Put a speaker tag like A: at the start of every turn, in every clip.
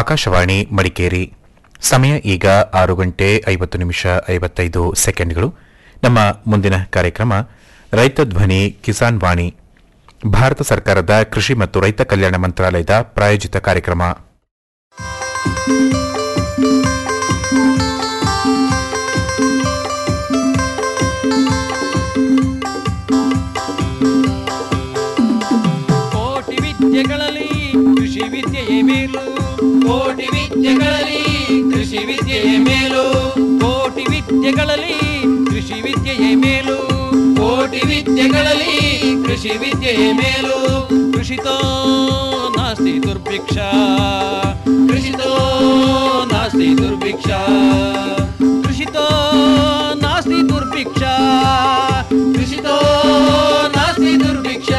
A: ಆಕಾಶವಾಣಿ ಮಡಿಕೇರಿ ಸಮಯ ಈಗ ಆರು ಗಂಟೆ ಐವತ್ತು ನಿಮಿಷ ಐವತ್ತೈದು ಸೆಕೆಂಡ್ಗಳು ನಮ್ಮ ಮುಂದಿನ ಕಾರ್ಯಕ್ರಮ ರೈತ ಧ್ವನಿ ಕಿಸಾನ್ ವಾಣಿ ಭಾರತ ಸರ್ಕಾರದ ಕೃಷಿ ಮತ್ತು ರೈತ ಕಲ್ಯಾಣ ಮಂತ್ರಾಲಯದ ಪ್ರಾಯೋಜಿತ ಕಾರ್ಯಕ್ರಮ
B: ಕೋಟಿ ವಿದ್ಯೆಗಳಲ್ಲಿ ಕೃಷಿ ವಿದ್ಯೆಯೇ ಮೇಲು ಕೋಟಿ ವಿದ್ಯೆಗಳಲ್ಲಿ ಕೃಷಿ ವಿದ್ಯೆಯೇ ಮೇಲು ಕೋಟಿ ವಿದ್ಯೆಗಳಲ್ಲಿ ಕೃಷಿ ವಿದ್ಯೆಯೇ ಮೇಲು ಕೋಟಿ ವಿದ್ಯೆಗಳಲ್ಲಿ ಕೃಷಿ ವಿದ್ಯೆಯೇ ಮೇಲು ಕೃಷಿತೋ ನಾಸ್ತಿ ದುರ್ಭಿಕ್ಷ ಕೃಷಿತೋ ನಾಸ್ತಿ ದುರ್ಭಿಕ್ಷ ಕೃಷಿತೋ ನಾಸ್ತಿ ದುರ್ಭಿಕ್ಷ ಕೃಷಿತೋ ನಾಸ್ತಿ ದುರ್ಭಿಕ್ಷ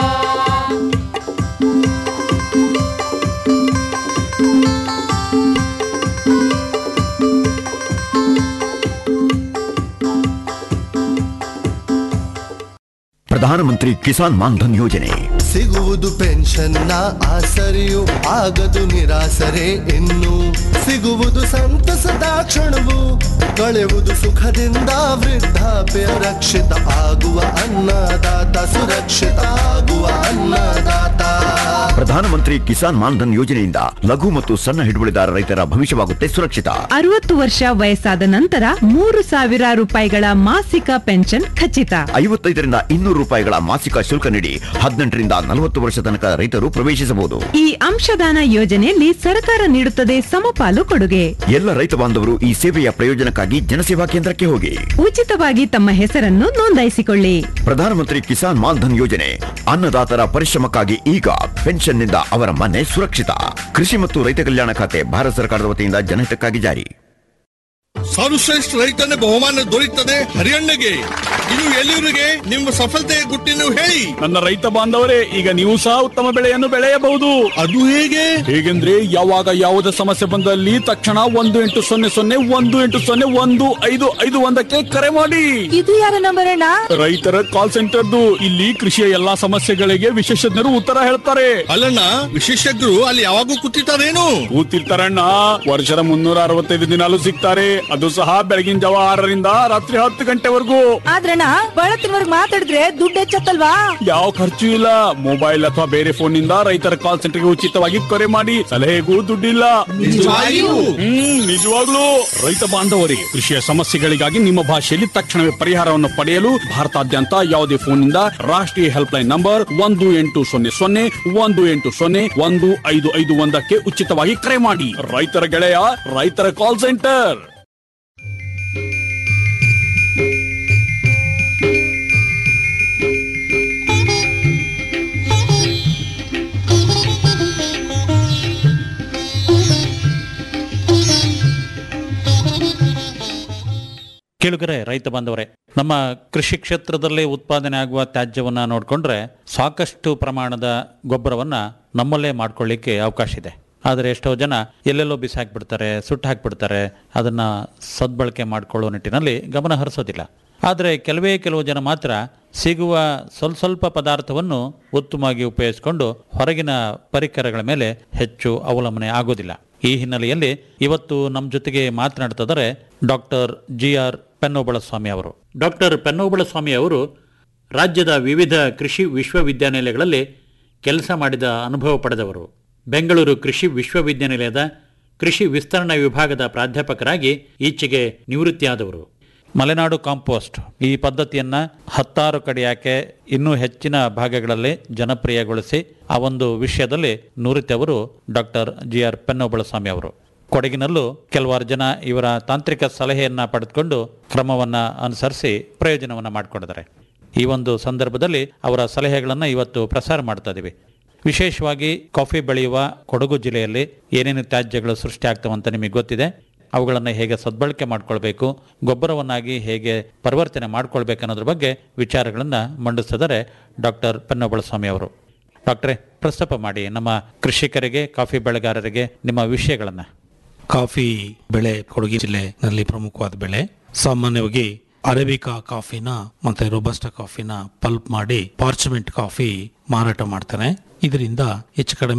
C: ಪ್ರಧಾನಮಂತ್ರಿ ಕಿಸಾನ್ ಮಾನ್ಧನ್ ಯೋಜನೆ
D: ಸಿಗುವುದು ಪೆನ್ಷನ್ನ ಆಸರೆಯು ಆಗದು ನಿರಾಸರೆ ಇನ್ನು ಸಿಗುವುದು ಸಂತಸದ ಕ್ಷಣವು ಕಳೆವುದು ಸುಖದಿಂದ ವೃದ್ಧಾಪ್ಯ ರಕ್ಷಿತ ಆಗುವ ಅನ್ನದಾತ ಸುರಕ್ಷಿತ ಆಗುವ ಅನ್ನದಾತ
C: ಪ್ರಧಾನಮಂತ್ರಿ ಕಿಸಾನ್ ಮಾನ್ಧನ್ ಯೋಜನೆಯಿಂದ ಲಘು ಮತ್ತು ಸಣ್ಣ ಹಿಡುವಳಿದಾರ ರೈತರ ಭವಿಷ್ಯವಾಗುತ್ತೆ ಸುರಕ್ಷಿತ
E: ಅರವತ್ತು ವರ್ಷ ವಯಸ್ಸಾದ ನಂತರ ಮೂರು ಸಾವಿರ ರೂಪಾಯಿಗಳ ಮಾಸಿಕ ಪೆನ್ಷನ್ ಖಚಿತ
C: ಐವತ್ತೈದರಿಂದ ಇನ್ನೂರು ರೂಪಾಯಿಗಳ ಮಾಸಿಕ ಶುಲ್ಕ ನೀಡಿ ಹದಿನೆಂಟರಿಂದ ನಲವತ್ತು ವರ್ಷ ತನಕ ರೈತರು ಪ್ರವೇಶಿಸಬಹುದು
E: ಈ ಅಂಶದಾನ ಯೋಜನೆಯಲ್ಲಿ ಸರ್ಕಾರ ನೀಡುತ್ತದೆ ಸಮಪಾಲು ಕೊಡುಗೆ
C: ಎಲ್ಲ ರೈತ ಬಾಂಧವರು ಈ ಸೇವೆಯ ಪ್ರಯೋಜನಕ್ಕಾಗಿ ಜನಸೇವಾ ಕೇಂದ್ರಕ್ಕೆ ಹೋಗಿ
E: ಉಚಿತವಾಗಿ ತಮ್ಮ ಹೆಸರನ್ನು ನೋಂದಾಯಿಸಿಕೊಳ್ಳಿ
C: ಪ್ರಧಾನಮಂತ್ರಿ ಕಿಸಾನ್ ಮಾನ್ಧನ್ ಯೋಜನೆ ಅನ್ನದಾತರ ಪರಿಶ್ರಮಕ್ಕಾಗಿ ಈಗ ಪೆನ್ಷನ್ನಿಂದ ಅವರ ಮನೆ ಸುರಕ್ಷಿತ ಕೃಷಿ ಮತ್ತು ರೈತ ಕಲ್ಯಾಣ ಖಾತೆ ಭಾರತ ಸರ್ಕಾರದ ವತಿಯಿಂದ ಜನಹಿತಕ್ಕಾಗಿ ಜಾರಿ
F: ಸರ್ವಶ್ರೇಷ್ಠ ರೈತನ ಬಹುಮಾನ ದೊರೆಯುತ್ತದೆ ಹರಿಯಣ್ಣಗೆ ಇದು ಎಲ್ಲಿವರಿಗೆ ನಿಮ್ಮ ಸಫಲತೆಯ ಗುಟ್ಟಿನ ಹೇಳಿ
G: ನನ್ನ ರೈತ ಬಾಂಧವರೇ ಈಗ ನೀವು ಸಹ ಉತ್ತಮ ಬೆಳೆಯನ್ನು ಬೆಳೆಯಬಹುದು
F: ಅದು ಹೇಗೆ
G: ಹೇಗೆಂದ್ರೆ ಯಾವಾಗ ಯಾವುದೇ ಸಮಸ್ಯೆ ಬಂದಲ್ಲಿ ತಕ್ಷಣ ಒಂದು ಎಂಟು ಸೊನ್ನೆ ಸೊನ್ನೆ ಒಂದು ಎಂಟು ಸೊನ್ನೆ ಒಂದು ಐದು ಐದು ಒಂದಕ್ಕೆ ಕರೆ ಮಾಡಿ
H: ಇದು ಯಾರ ನಂಬರ್ ಅಣ್ಣ
G: ರೈತರ ಕಾಲ್ ಸೆಂಟರ್ದು ಇಲ್ಲಿ ಕೃಷಿಯ ಎಲ್ಲಾ ಸಮಸ್ಯೆಗಳಿಗೆ ವಿಶೇಷಜ್ಞರು ಉತ್ತರ ಹೇಳ್ತಾರೆ
F: ಅಲ್ಲಣ್ಣ ವಿಶೇಷಜ್ಞರು ಅಲ್ಲಿ ಯಾವಾಗೂ ಕೂತಿರ್ತಾರೇನು
G: ಕೂತಿರ್ತಾರಣ್ಣ ವರ್ಷದ ಮುನ್ನೂರ ಅರವತ್ತೈದು ದಿನಾಲು ಸಿಗ್ತಾರೆ ಅದು ಸಹ ಬೆಳಗಿನ ಜಾವ ಆರರಿಂದ ರಾತ್ರಿ ಹತ್ತು ಗಂಟೆವರೆಗೂ
H: ಆದ್ರಣ್ಣ ಬಳತ್ತಿನವರ್ಗ್ ಮಾತಾಡಿದ್ರೆ ದುಡ್ಡು ಹೆಚ್ಚತ್ತಲ್ವಾ
G: ಯಾವ ಖರ್ಚು ಇಲ್ಲ ಮೊಬೈಲ್ ಅಥವಾ ಬೇರೆ ಫೋನ್ ನಿಂದ ರೈತರ ಕಾಲ್ ಸೆಂಟರ್ಗೆ ಉಚಿತವಾಗಿ ಕರೆ ಮಾಡಿ ಸಲಹೆಗೂ ದುಡ್ಡಿಲ್ಲ
F: ನಿಜವಾಗಿಯೂ?
G: ಹ್ಮ್ ನಿಜವಾಗ್ಲೂ ರೈತ ಬಾಂಧವರೇ ಕೃಷಿಯ ಸಮಸ್ಯೆಗಳಿಗಾಗಿ ನಿಮ್ಮ ಭಾಷೆಯಲ್ಲಿ ತಕ್ಷಣವೇ ಪರಿಹಾರವನ್ನು ಪಡೆಯಲು ಭಾರತಾದ್ಯಂತ ಯಾವುದೇ ಫೋನ್ ನಿಂದ ರಾಷ್ಟ್ರೀಯ ಹೆಲ್ಪ್ ಲೈನ್ ನಂಬರ್ ಒಂದು ಎಂಟು ಸೊನ್ನೆ ಸೊನ್ನೆ ಒಂದು ಎಂಟು ಸೊನ್ನೆ ಒಂದು ಐದು ಐದು ಒಂದಕ್ಕೆ ಉಚಿತವಾಗಿ ಕರೆ ಮಾಡಿ ರೈತರ ಗೆಳೆಯ ರೈತರ ಕಾಲ್ ಸೆಂಟರ್
I: ಕೇಳುಗರೆ ರೈತ ಬಾಂಧವರೇ ನಮ್ಮ ಕೃಷಿ ಕ್ಷೇತ್ರದಲ್ಲಿ ಉತ್ಪಾದನೆ ಆಗುವ ತ್ಯಾಜ್ಯವನ್ನ ನೋಡಿಕೊಂಡ್ರೆ ಸಾಕಷ್ಟು ಪ್ರಮಾಣದ ಗೊಬ್ಬರವನ್ನ ನಮ್ಮಲ್ಲೇ ಮಾಡ್ಕೊಳ್ಳಿಕ್ಕೆ ಅವಕಾಶ ಇದೆ ಆದರೆ ಎಷ್ಟೋ ಜನ ಎಲ್ಲೆಲ್ಲೋ ಬಿಸಾಕ್ಬಿಡ್ತಾರೆ ಸುಟ್ಟು ಹಾಕ್ಬಿಡ್ತಾರೆ ಅದನ್ನ ಸದ್ಬಳಕೆ ಮಾಡಿಕೊಳ್ಳುವ ನಿಟ್ಟಿನಲ್ಲಿ ಗಮನ ಹರಿಸೋದಿಲ್ಲ ಆದರೆ ಕೆಲವೇ ಕೆಲವು ಜನ ಮಾತ್ರ ಸಿಗುವ ಸ್ವಲ್ಪ ಸ್ವಲ್ಪ ಪದಾರ್ಥವನ್ನು ಉತ್ತಮವಾಗಿ ಉಪಯೋಗಿಸಿಕೊಂಡು ಹೊರಗಿನ ಪರಿಕರಗಳ ಮೇಲೆ ಹೆಚ್ಚು ಅವಲಂಬನೆ ಆಗೋದಿಲ್ಲ ಈ ಹಿನ್ನೆಲೆಯಲ್ಲಿ ಇವತ್ತು ನಮ್ಮ ಜೊತೆಗೆ ಮಾತನಾಡ್ತಿದ್ದಾರೆ ಡಾಕ್ಟರ್ ಜಿ ಆರ್ ಪೆನ್ನೋಬಳಸ್ವಾಮಿ ಅವರು ಡಾಕ್ಟರ್ ಪೆನ್ನೋಬಳಸ್ವಾಮಿ ಅವರು ರಾಜ್ಯದ ವಿವಿಧ ಕೃಷಿ ವಿಶ್ವವಿದ್ಯಾನಿಲಯಗಳಲ್ಲಿ ಕೆಲಸ ಮಾಡಿದ ಅನುಭವ ಪಡೆದವರು ಬೆಂಗಳೂರು ಕೃಷಿ ವಿಶ್ವವಿದ್ಯಾನಿಲಯದ ಕೃಷಿ ವಿಸ್ತರಣಾ ವಿಭಾಗದ ಪ್ರಾಧ್ಯಾಪಕರಾಗಿ ಈಚೆಗೆ ನಿವೃತ್ತಿಯಾದವರು ಮಲೆನಾಡು ಕಾಂಪೋಸ್ಟ್ ಈ ಪದ್ಧತಿಯನ್ನ ಹತ್ತಾರು ಕಡೆ ಯಾಕೆ ಇನ್ನೂ ಹೆಚ್ಚಿನ ಭಾಗಗಳಲ್ಲಿ ಜನಪ್ರಿಯಗೊಳಿಸಿ ಆ ಒಂದು ವಿಷಯದಲ್ಲಿ ನುರಿತವರು ಡಾಕ್ಟರ್ ಜಿ ಆರ್ ಪೆನ್ನೋಬಳಸ್ವಾಮಿ ಅವರು ಕೊಡಗಿನಲ್ಲೂ ಕೆಲವಾರು ಜನ ಇವರ ತಾಂತ್ರಿಕ ಸಲಹೆಯನ್ನ ಪಡೆದುಕೊಂಡು ಕ್ರಮವನ್ನ ಅನುಸರಿಸಿ ಪ್ರಯೋಜನವನ್ನ ಮಾಡಿಕೊಂಡಿದ್ದಾರೆ ಈ ಒಂದು ಸಂದರ್ಭದಲ್ಲಿ ಅವರ ಸಲಹೆಗಳನ್ನು ಇವತ್ತು ಪ್ರಸಾರ ಮಾಡ್ತಾ ಇದೀವಿ ವಿಶೇಷವಾಗಿ ಕಾಫಿ ಬೆಳೆಯುವ ಕೊಡಗು ಜಿಲ್ಲೆಯಲ್ಲಿ ಏನೇನು ತ್ಯಾಜ್ಯಗಳು ಸೃಷ್ಟಿ ಆಗ್ತವಂತ ನಿಮಗೆ ಗೊತ್ತಿದೆ ಅವುಗಳನ್ನು ಹೇಗೆ ಸದ್ಬಳಕೆ ಮಾಡ್ಕೊಳ್ಬೇಕು ಗೊಬ್ಬರವನ್ನಾಗಿ ಹೇಗೆ ಪರಿವರ್ತನೆ ಮಾಡ್ಕೊಳ್ಬೇಕು ಅನ್ನೋದ್ರ ಬಗ್ಗೆ ವಿಚಾರಗಳನ್ನು ಮಂಡಿಸಿದರೆ ಡಾಕ್ಟರ್ ಪನ್ನೊಬಳಸ್ವಾಮಿ ಅವರು ಡಾಕ್ಟ್ರೇ ಪ್ರಸ್ತಾಪ ಮಾಡಿ ನಮ್ಮ ಕೃಷಿಕರಿಗೆ ಕಾಫಿ ಬೆಳೆಗಾರರಿಗೆ ನಿಮ್ಮ ವಿಷಯಗಳನ್ನು
J: ಕಾಫಿ ಬೆಳೆ ಕೊಡಗು ಜಿಲ್ಲೆನಲ್ಲಿ ಪ್ರಮುಖವಾದ ಬೆಳೆ ಸಾಮಾನ್ಯವಾಗಿ ಅರೇಬಿಕಾ ಕಾಫಿನ ಮತ್ತೆ ರೋಬಸ್ಟಾ ಕಾಫಿನ ಪಲ್ಪ್ ಮಾಡಿ ಪಾರ್ಚಮೆಂಟ್ ಕಾಫಿ ಮಾರಾಟ ಮಾಡ್ತಾರೆ ಇದರಿಂದ ಹೆಚ್ಚು ಕಡಿಮೆ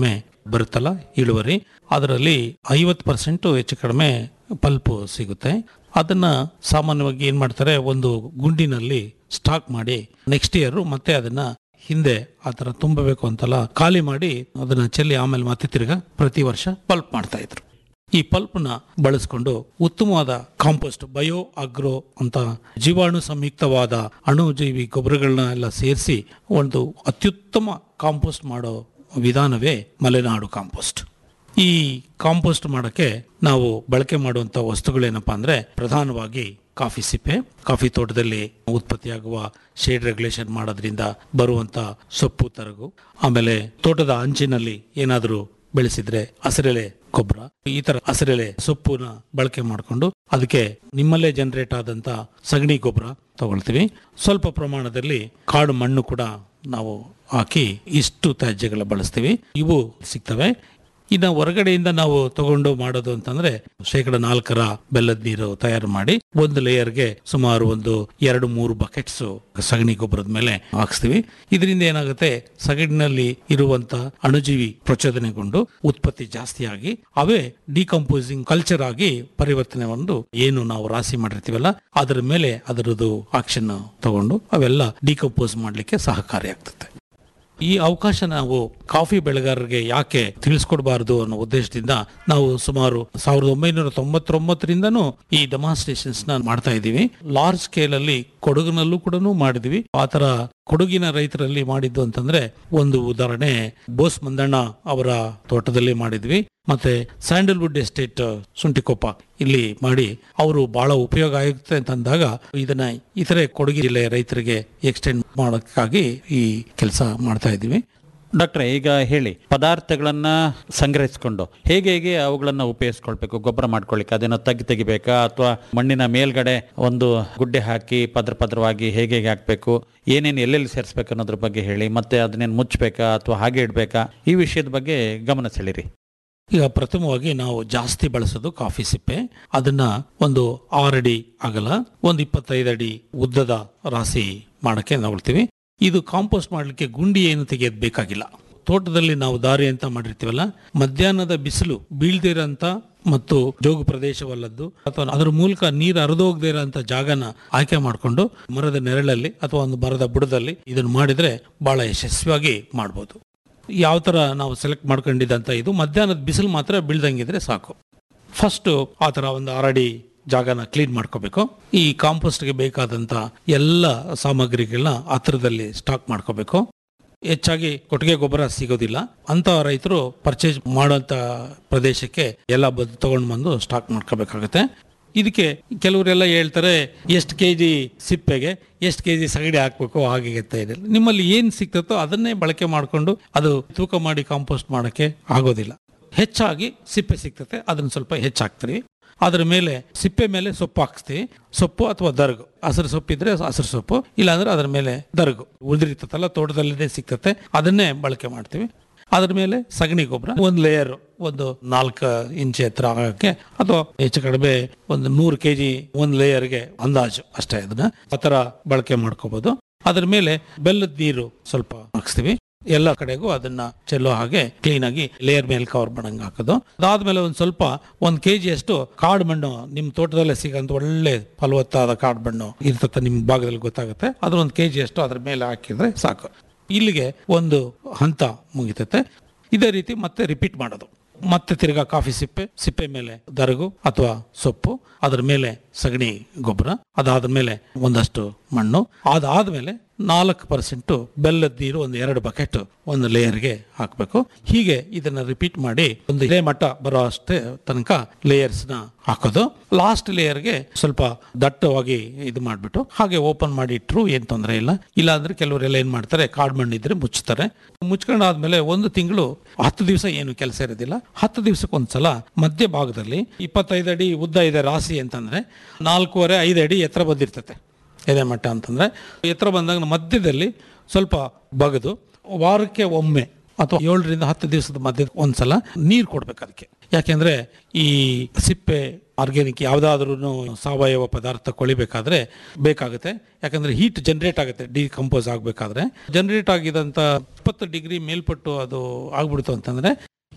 J: ಬರುತ್ತಲ್ಲ ಇಳುವರಿ ಅದರಲ್ಲಿ ಐವತ್ತು ಪರ್ಸೆಂಟ್ ಹೆಚ್ಚು ಕಡಿಮೆ ಪಲ್ಪು ಸಿಗುತ್ತೆ ಅದನ್ನ ಸಾಮಾನ್ಯವಾಗಿ ಏನ್ ಮಾಡ್ತಾರೆ ಒಂದು ಗುಂಡಿನಲ್ಲಿ ಸ್ಟಾಕ್ ಮಾಡಿ ನೆಕ್ಸ್ಟ್ ಇಯರ್ ಮತ್ತೆ ಅದನ್ನ ಹಿಂದೆ ಆ ಥರ ತುಂಬಬೇಕು ಅಂತಲ್ಲ ಖಾಲಿ ಮಾಡಿ ಅದನ್ನ ಚೆಲ್ಲಿ ಆಮೇಲೆ ಮತ್ತೆ ತಿರ್ಗಾ ಪ್ರತಿ ವರ್ಷ ಪಲ್ಪ್ ಮಾಡ್ತಾ ಇದ್ರು ಈ ಪಲ್ಪ್ನ ಬಳಸ್ಕೊಂಡು ಉತ್ತಮವಾದ ಕಾಂಪೋಸ್ಟ್ ಬಯೋ ಅಗ್ರೋ ಅಂತ ಜೀವಾಣು ಸಂಯುಕ್ತವಾದ ಅಣುಜೀವಿ ಗೊಬ್ಬರಗಳನ್ನ ಎಲ್ಲ ಸೇರಿಸಿ ಒಂದು ಅತ್ಯುತ್ತಮ ಕಾಂಪೋಸ್ಟ್ ಮಾಡೋ ವಿಧಾನವೇ ಮಲೆನಾಡು ಕಾಂಪೋಸ್ಟ್ ಈ ಕಾಂಪೋಸ್ಟ್ ಮಾಡಕ್ಕೆ ನಾವು ಬಳಕೆ ಮಾಡುವಂತ ವಸ್ತುಗಳೇನಪ್ಪಾ ಅಂದ್ರೆ ಪ್ರಧಾನವಾಗಿ ಕಾಫಿ ಸಿಪ್ಪೆ ಕಾಫಿ ತೋಟದಲ್ಲಿ ಉತ್ಪತ್ತಿಯಾಗುವ ಶೇಡ್ ರೆಗ್ಯುಲೇಷನ್ ಮಾಡೋದ್ರಿಂದ ಬರುವಂತ ಸೊಪ್ಪು ತರಗು ಆಮೇಲೆ ತೋಟದ ಅಂಚಿನಲ್ಲಿ ಏನಾದರೂ ಬೆಳೆಸಿದ್ರೆ ಹಸಿರೆಲೆ ಗೊಬ್ಬರ ಈ ತರ ಹಸಿರೆಲೆ ಸೊಪ್ಪುನ ಬಳಕೆ ಮಾಡಿಕೊಂಡು ಅದಕ್ಕೆ ನಿಮ್ಮಲ್ಲೇ ಜನರೇಟ್ ಆದಂತ ಸಗಣಿ ಗೊಬ್ಬರ ತಗೊಳ್ತೀವಿ ಸ್ವಲ್ಪ ಪ್ರಮಾಣದಲ್ಲಿ ಕಾಡು ಮಣ್ಣು ಕೂಡ ನಾವು ಹಾಕಿ ಇಷ್ಟು ತ್ಯಾಜ್ಯಗಳ ಬಳಸ್ತೀವಿ ಇವು ಸಿಗ್ತವೆ ಇನ್ನು ಹೊರಗಡೆಯಿಂದ ನಾವು ತಗೊಂಡು ಮಾಡೋದು ಅಂತಂದ್ರೆ ಶೇಕಡ ನಾಲ್ಕರ ಬೆಲ್ಲದ ನೀರು ತಯಾರು ಮಾಡಿ ಒಂದು ಲೇಯರ್ಗೆ ಸುಮಾರು ಒಂದು ಎರಡು ಮೂರು ಬಕೆಟ್ಸ್ ಸಗಣಿ ಗೊಬ್ಬರದ ಮೇಲೆ ಹಾಕ್ಸ್ತೀವಿ ಇದರಿಂದ ಏನಾಗುತ್ತೆ ಸಗಣಿನಲ್ಲಿ ಇರುವಂತ ಅಣುಜೀವಿ ಪ್ರಚೋದನೆಗೊಂಡು ಉತ್ಪತ್ತಿ ಜಾಸ್ತಿಯಾಗಿ ಅವೇ ಡಿಕಂಪೋಸಿಂಗ್ ಕಲ್ಚರ್ ಆಗಿ ಪರಿವರ್ತನೆ ಒಂದು ಏನು ನಾವು ರಾಶಿ ಮಾಡಿರ್ತೀವಲ್ಲ ಅದರ ಮೇಲೆ ಅದರದ್ದು ಆಕ್ಷನ್ ತಗೊಂಡು ಅವೆಲ್ಲ ಡಿಕಂಪೋಸ್ ಮಾಡ್ಲಿಕ್ಕೆ ಸಹಕಾರಿಯಾಗ್ತದೆ ಈ ಅವಕಾಶ ನಾವು ಕಾಫಿ ಬೆಳೆಗಾರರಿಗೆ ಯಾಕೆ ತಿಳಿಸ್ಕೊಡ್ಬಾರ್ದು ಅನ್ನೋ ಉದ್ದೇಶದಿಂದ ನಾವು ಸುಮಾರು ಸಾವಿರದ ಒಂಬೈನೂರ ತೊಂಬತ್ತೊಂಬತ್ತರಿಂದನೂ ಈ ಡೆಮಾನ್ಸ್ಟ್ರೇಷನ್ಸ್ ನ ಮಾಡ್ತಾ ಇದ್ದೀವಿ ಲಾರ್ಜ್ ಸ್ಕೇಲ್ ಅಲ್ಲಿ ಕೊಡಗಿನಲ್ಲೂ ಕೂಡ ಮಾಡಿದ್ವಿ ಆತರ ಕೊಡಗಿನ ರೈತರಲ್ಲಿ ಮಾಡಿದ್ದು ಅಂತಂದ್ರೆ ಒಂದು ಉದಾಹರಣೆ ಬೋಸ್ ಮಂದಣ್ಣ ಅವರ ತೋಟದಲ್ಲಿ ಮಾಡಿದ್ವಿ ಮತ್ತೆ ಸ್ಯಾಂಡಲ್ವುಡ್ ಎಸ್ಟೇಟ್ ಸುಂಟಿಕೊಪ್ಪ ಇಲ್ಲಿ ಮಾಡಿ ಅವರು ಬಹಳ ಉಪಯೋಗ ಆಗುತ್ತೆ ಅಂತ ಅಂದಾಗ ಇದನ್ನ ಇತರೆ ಕೊಡಗು ಜಿಲ್ಲೆಯ ರೈತರಿಗೆ ಎಕ್ಸ್ಟೆಂಡ್ ಮಾಡೋಕ್ಕಾಗಿ ಈ ಕೆಲಸ ಮಾಡ್ತಾ ಇದ್ದೀವಿ
I: ಡಾಕ್ಟ್ರೆ ಈಗ ಹೇಳಿ ಪದಾರ್ಥಗಳನ್ನ ಸಂಗ್ರಹಿಸಿಕೊಂಡು ಹೇಗೆ ಹೇಗೆ ಅವುಗಳನ್ನ ಉಪಯೋಗಿಸ್ಕೊಳ್ಬೇಕು ಗೊಬ್ಬರ ಮಾಡ್ಕೊಳ್ಳಿಕ್ಕೆ ಅದನ್ನ ತಗ್ಗಿ ತೆಗಿಬೇಕಾ ಅಥವಾ ಮಣ್ಣಿನ ಮೇಲ್ಗಡೆ ಒಂದು ಗುಡ್ಡೆ ಹಾಕಿ ಪದ್ರ ಪದ್ರವಾಗಿ ಹೇಗೆ ಹೇಗೆ ಹಾಕ್ಬೇಕು ಏನೇನು ಎಲ್ಲೆಲ್ಲಿ ಸೇರಿಸ್ಬೇಕು ಅನ್ನೋದ್ರ ಬಗ್ಗೆ ಹೇಳಿ ಮತ್ತೆ ಅದನ್ನೇನು ಮುಚ್ಚಬೇಕಾ ಅಥವಾ ಹಾಗೆ ಇಡಬೇಕಾ ಈ ವಿಷಯದ ಬಗ್ಗೆ ಗಮನ ಸೆಳೀರಿ
J: ಈಗ ಪ್ರಥಮವಾಗಿ ನಾವು ಜಾಸ್ತಿ ಬಳಸೋದು ಕಾಫಿ ಸಿಪ್ಪೆ ಅದನ್ನ ಒಂದು ಆರಡಿ ಅಗಲ ಒಂದು ಇಪ್ಪತ್ತೈದು ಅಡಿ ಉದ್ದದ ರಾಶಿ ಮಾಡಕ್ಕೆ ನೋಡ್ತೀವಿ ಇದು ಕಾಂಪೋಸ್ಟ್ ಮಾಡಲಿಕ್ಕೆ ಗುಂಡಿ ಏನು ತೆಗೆಯೋದು ಬೇಕಾಗಿಲ್ಲ ತೋಟದಲ್ಲಿ ನಾವು ದಾರಿ ಅಂತ ಮಾಡಿರ್ತೀವಲ್ಲ ಮಧ್ಯಾಹ್ನದ ಬಿಸಿಲು ಬೀಳ್ದೇ ಇರೋಂಥ ಮತ್ತು ಜೋಗು ಪ್ರದೇಶವಲ್ಲದ್ದು ಅಥವಾ ಅದರ ಮೂಲಕ ನೀರು ಹರಿದೋಗದೇ ಇರೋಂಥ ಜಾಗನ ಆಯ್ಕೆ ಮಾಡಿಕೊಂಡು ಮರದ ನೆರಳಲ್ಲಿ ಅಥವಾ ಒಂದು ಮರದ ಬುಡದಲ್ಲಿ ಇದನ್ನು ಮಾಡಿದ್ರೆ ಬಹಳ ಯಶಸ್ವಿಯಾಗಿ ಮಾಡ್ಬೋದು ಯಾವ ಥರ ನಾವು ಸೆಲೆಕ್ಟ್ ಮಾಡ್ಕೊಂಡಿದ್ದಂಥ ಇದು ಮಧ್ಯಾಹ್ನದ ಬಿಸಿಲು ಮಾತ್ರ ಬೀಳ್ದಂಗಿದ್ರೆ ಸಾಕು ಫಸ್ಟು ಆ ಥರ ಒಂದು ಅರಡಿ ಜಾಗನ ಕ್ಲೀನ್ ಮಾಡ್ಕೋಬೇಕು ಈ ಕಾಂಪೋಸ್ಟ್ಗೆ ಬೇಕಾದಂಥ ಎಲ್ಲ ಸಾಮಗ್ರಿಗಳನ್ನ ಹತ್ರದಲ್ಲಿ ಸ್ಟಾಕ್ ಮಾಡ್ಕೋಬೇಕು ಹೆಚ್ಚಾಗಿ ಕೊಟ್ಟಿಗೆ ಗೊಬ್ಬರ ಸಿಗೋದಿಲ್ಲ ಅಂತ ರೈತರು ಪರ್ಚೇಸ್ ಮಾಡೋಂಥ ಪ್ರದೇಶಕ್ಕೆ ಎಲ್ಲ ಬದ್ ತಗೊಂಡು ಬಂದು ಸ್ಟಾಕ್ ಮಾಡ್ಕೋಬೇಕಾಗುತ್ತೆ ಇದಕ್ಕೆ ಕೆಲವರೆಲ್ಲ ಹೇಳ್ತಾರೆ ಎಷ್ಟು ಕೆ ಜಿ ಸಿಪ್ಪೆಗೆ ಎಷ್ಟು ಕೆ ಜಿ ಸಗಣಿ ಹಾಕ್ಬೇಕು ಹಾಗೆ ಅಂತ ಇದೆ ನಿಮ್ಮಲ್ಲಿ ಏನು ಸಿಗ್ತತ್ತೋ ಅದನ್ನೇ ಬಳಕೆ ಮಾಡಿಕೊಂಡು ಅದು ತೂಕ ಮಾಡಿ ಕಾಂಪೋಸ್ಟ್ ಮಾಡೋಕ್ಕೆ ಆಗೋದಿಲ್ಲ ಹೆಚ್ಚಾಗಿ ಸಿಪ್ಪೆ ಸಿಗ್ತತೆ ಅದನ್ನ ಸ್ವಲ್ಪ ಹೆಚ್ಚಾಕ್ತೀವಿ ಅದರ ಮೇಲೆ ಸಿಪ್ಪೆ ಮೇಲೆ ಸೊಪ್ಪು ಹಾಕ್ಸ್ತೀವಿ ಸೊಪ್ಪು ಅಥವಾ ದರ್ಗು ಹಸಿರು ಸೊಪ್ಪಿದ್ರೆ ಹಸಿರು ಸೊಪ್ಪು ಇಲ್ಲಾಂದ್ರೆ ಅದರ ಮೇಲೆ ದರ್ಗು ಉಳಿದಿರ್ತತಲ್ಲ ತೋಟದಲ್ಲೇ ಸಿಗ್ತತೆ ಅದನ್ನೇ ಬಳಕೆ ಮಾಡ್ತೀವಿ ಅದ್ರ ಮೇಲೆ ಸಗಣಿ ಗೊಬ್ಬರ ಒಂದು ಲೇಯರ್ ಒಂದು ನಾಲ್ಕು ಇಂಚ್ ಎತ್ತರ ಆಗಕ್ಕೆ ಅಥವಾ ಹೆಚ್ಚು ಕಡಿಮೆ ಒಂದು ನೂರು ಕೆ ಜಿ ಒಂದು ಲೇಯರ್ಗೆ ಅಂದಾಜು ಅಷ್ಟೇ ಅದನ್ನ ಆ ಥರ ಬಳಕೆ ಮಾಡ್ಕೋಬಹುದು ಅದ್ರ ಮೇಲೆ ಬೆಲ್ಲದ ನೀರು ಸ್ವಲ್ಪ ಹಾಕ್ಸ್ತೀವಿ ಎಲ್ಲ ಕಡೆಗೂ ಅದನ್ನ ಚೆಲ್ಲೋ ಹಾಗೆ ಕ್ಲೀನ್ ಆಗಿ ಲೇಯರ್ ಮೇಲೆ ಕವರ್ ಮಾಡಂಗ್ ಹಾಕೋದು ಅದಾದ್ಮೇಲೆ ಒಂದ್ ಸ್ವಲ್ಪ ಒಂದ್ ಕೆ ಜಿ ಅಷ್ಟು ಕಾಡು ಮಣ್ಣು ನಿಮ್ ತೋಟದಲ್ಲೇ ಸಿಗಂತ ಒಳ್ಳೆ ಫಲವತ್ತಾದ ಕಾಡು ಮಣ್ಣು ಇರ್ತದೆ ನಿಮ್ ಭಾಗದಲ್ಲಿ ಗೊತ್ತಾಗುತ್ತೆ ಅದ್ರ ಒಂದು ಕೆ ಜಿ ಅಷ್ಟು ಅದ್ರ ಮೇಲೆ ಹಾಕಿದ್ರೆ ಸಾಕು ಇಲ್ಲಿಗೆ ಒಂದು ಹಂತ ಮುಗಿತೈತೆ ಇದೇ ರೀತಿ ಮತ್ತೆ ರಿಪೀಟ್ ಮಾಡೋದು ಮತ್ತೆ ತಿರ್ಗಾ ಕಾಫಿ ಸಿಪ್ಪೆ ಸಿಪ್ಪೆ ಮೇಲೆ ದರಗು ಅಥವಾ ಸೊಪ್ಪು ಅದ್ರ ಮೇಲೆ ಸಗಣಿ ಗೊಬ್ಬರ ಅದಾದ ಮೇಲೆ ಒಂದಷ್ಟು ಮಣ್ಣು ಅದಾದ್ಮೇಲೆ ನಾಲ್ಕು ಪರ್ಸೆಂಟ್ ಬೆಲ್ಲದ ನೀರು ಒಂದು ಎರಡು ಬಕೆಟ್ ಒಂದು ಲೇಯರ್ಗೆ ಹಾಕಬೇಕು ಹೀಗೆ ಇದನ್ನ ರಿಪೀಟ್ ಮಾಡಿ ಒಂದು ಇದೇ ಮಟ್ಟ ಬರೋ ಅಷ್ಟೇ ತನಕ ಲೇಯರ್ಸ್ ನ ಹಾಕೋದು ಲಾಸ್ಟ್ ಲೇಯರ್ಗೆ ಸ್ವಲ್ಪ ದಟ್ಟವಾಗಿ ಇದು ಮಾಡ್ಬಿಟ್ಟು ಹಾಗೆ ಓಪನ್ ಮಾಡಿ ಇಟ್ರು ಏನ್ ತೊಂದರೆ ಇಲ್ಲ ಇಲ್ಲ ಅಂದ್ರೆ ಕೆಲವರೆಲ್ಲ ಏನ್ ಮಾಡ್ತಾರೆ ಕಾಡ್ ಮಣ್ಣಿದ್ರೆ ಮುಚ್ತಾರೆ ಮುಚ್ಕೊಂಡಾದ್ಮೇಲೆ ಒಂದು ತಿಂಗಳು ಹತ್ತು ದಿವಸ ಏನು ಕೆಲಸ ಇರೋದಿಲ್ಲ ಹತ್ತು ದಿವಸಕ್ಕೆ ಒಂದ್ಸಲ ಮಧ್ಯ ಭಾಗದಲ್ಲಿ ಇಪ್ಪತ್ತೈದು ಅಡಿ ಉದ್ದ ಇದೆ ರಾಶಿ ಅಂತಂದ್ರೆ ನಾಲ್ಕೂವರೆ ಐದು ಅಡಿ ಎತ್ತರ ಬಂದಿರ್ತತೆ ಎದೆ ಮಟ್ಟ ಅಂತಂದ್ರೆ ಎತ್ತರ ಬಂದಾಗ ಮಧ್ಯದಲ್ಲಿ ಸ್ವಲ್ಪ ಬಗದು ವಾರಕ್ಕೆ ಒಮ್ಮೆ ಅಥವಾ ಏಳರಿಂದ ಹತ್ತು ದಿವಸದ ಮಧ್ಯೆ ಒಂದ್ಸಲ ನೀರು ಕೊಡ್ಬೇಕು ಅದಕ್ಕೆ ಯಾಕೆಂದ್ರೆ ಈ ಸಿಪ್ಪೆ ಆರ್ಗ್ಯಾನಿಕ್ ಯಾವುದಾದ್ರೂ ಸಾವಯವ ಪದಾರ್ಥ ಕೊಳಿಬೇಕಾದ್ರೆ ಬೇಕಾಗುತ್ತೆ ಯಾಕಂದ್ರೆ ಹೀಟ್ ಜನರೇಟ್ ಆಗುತ್ತೆ ಡಿಕಂಪೋಸ್ ಆಗಬೇಕಾದ್ರೆ ಜನರೇಟ್ ಆಗಿದಂತ ಇಪ್ಪತ್ತು ಡಿಗ್ರಿ ಮೇಲ್ಪಟ್ಟು ಅದು ಆಗ್ಬಿಡ್ತು ಅಂತಂದ್ರೆ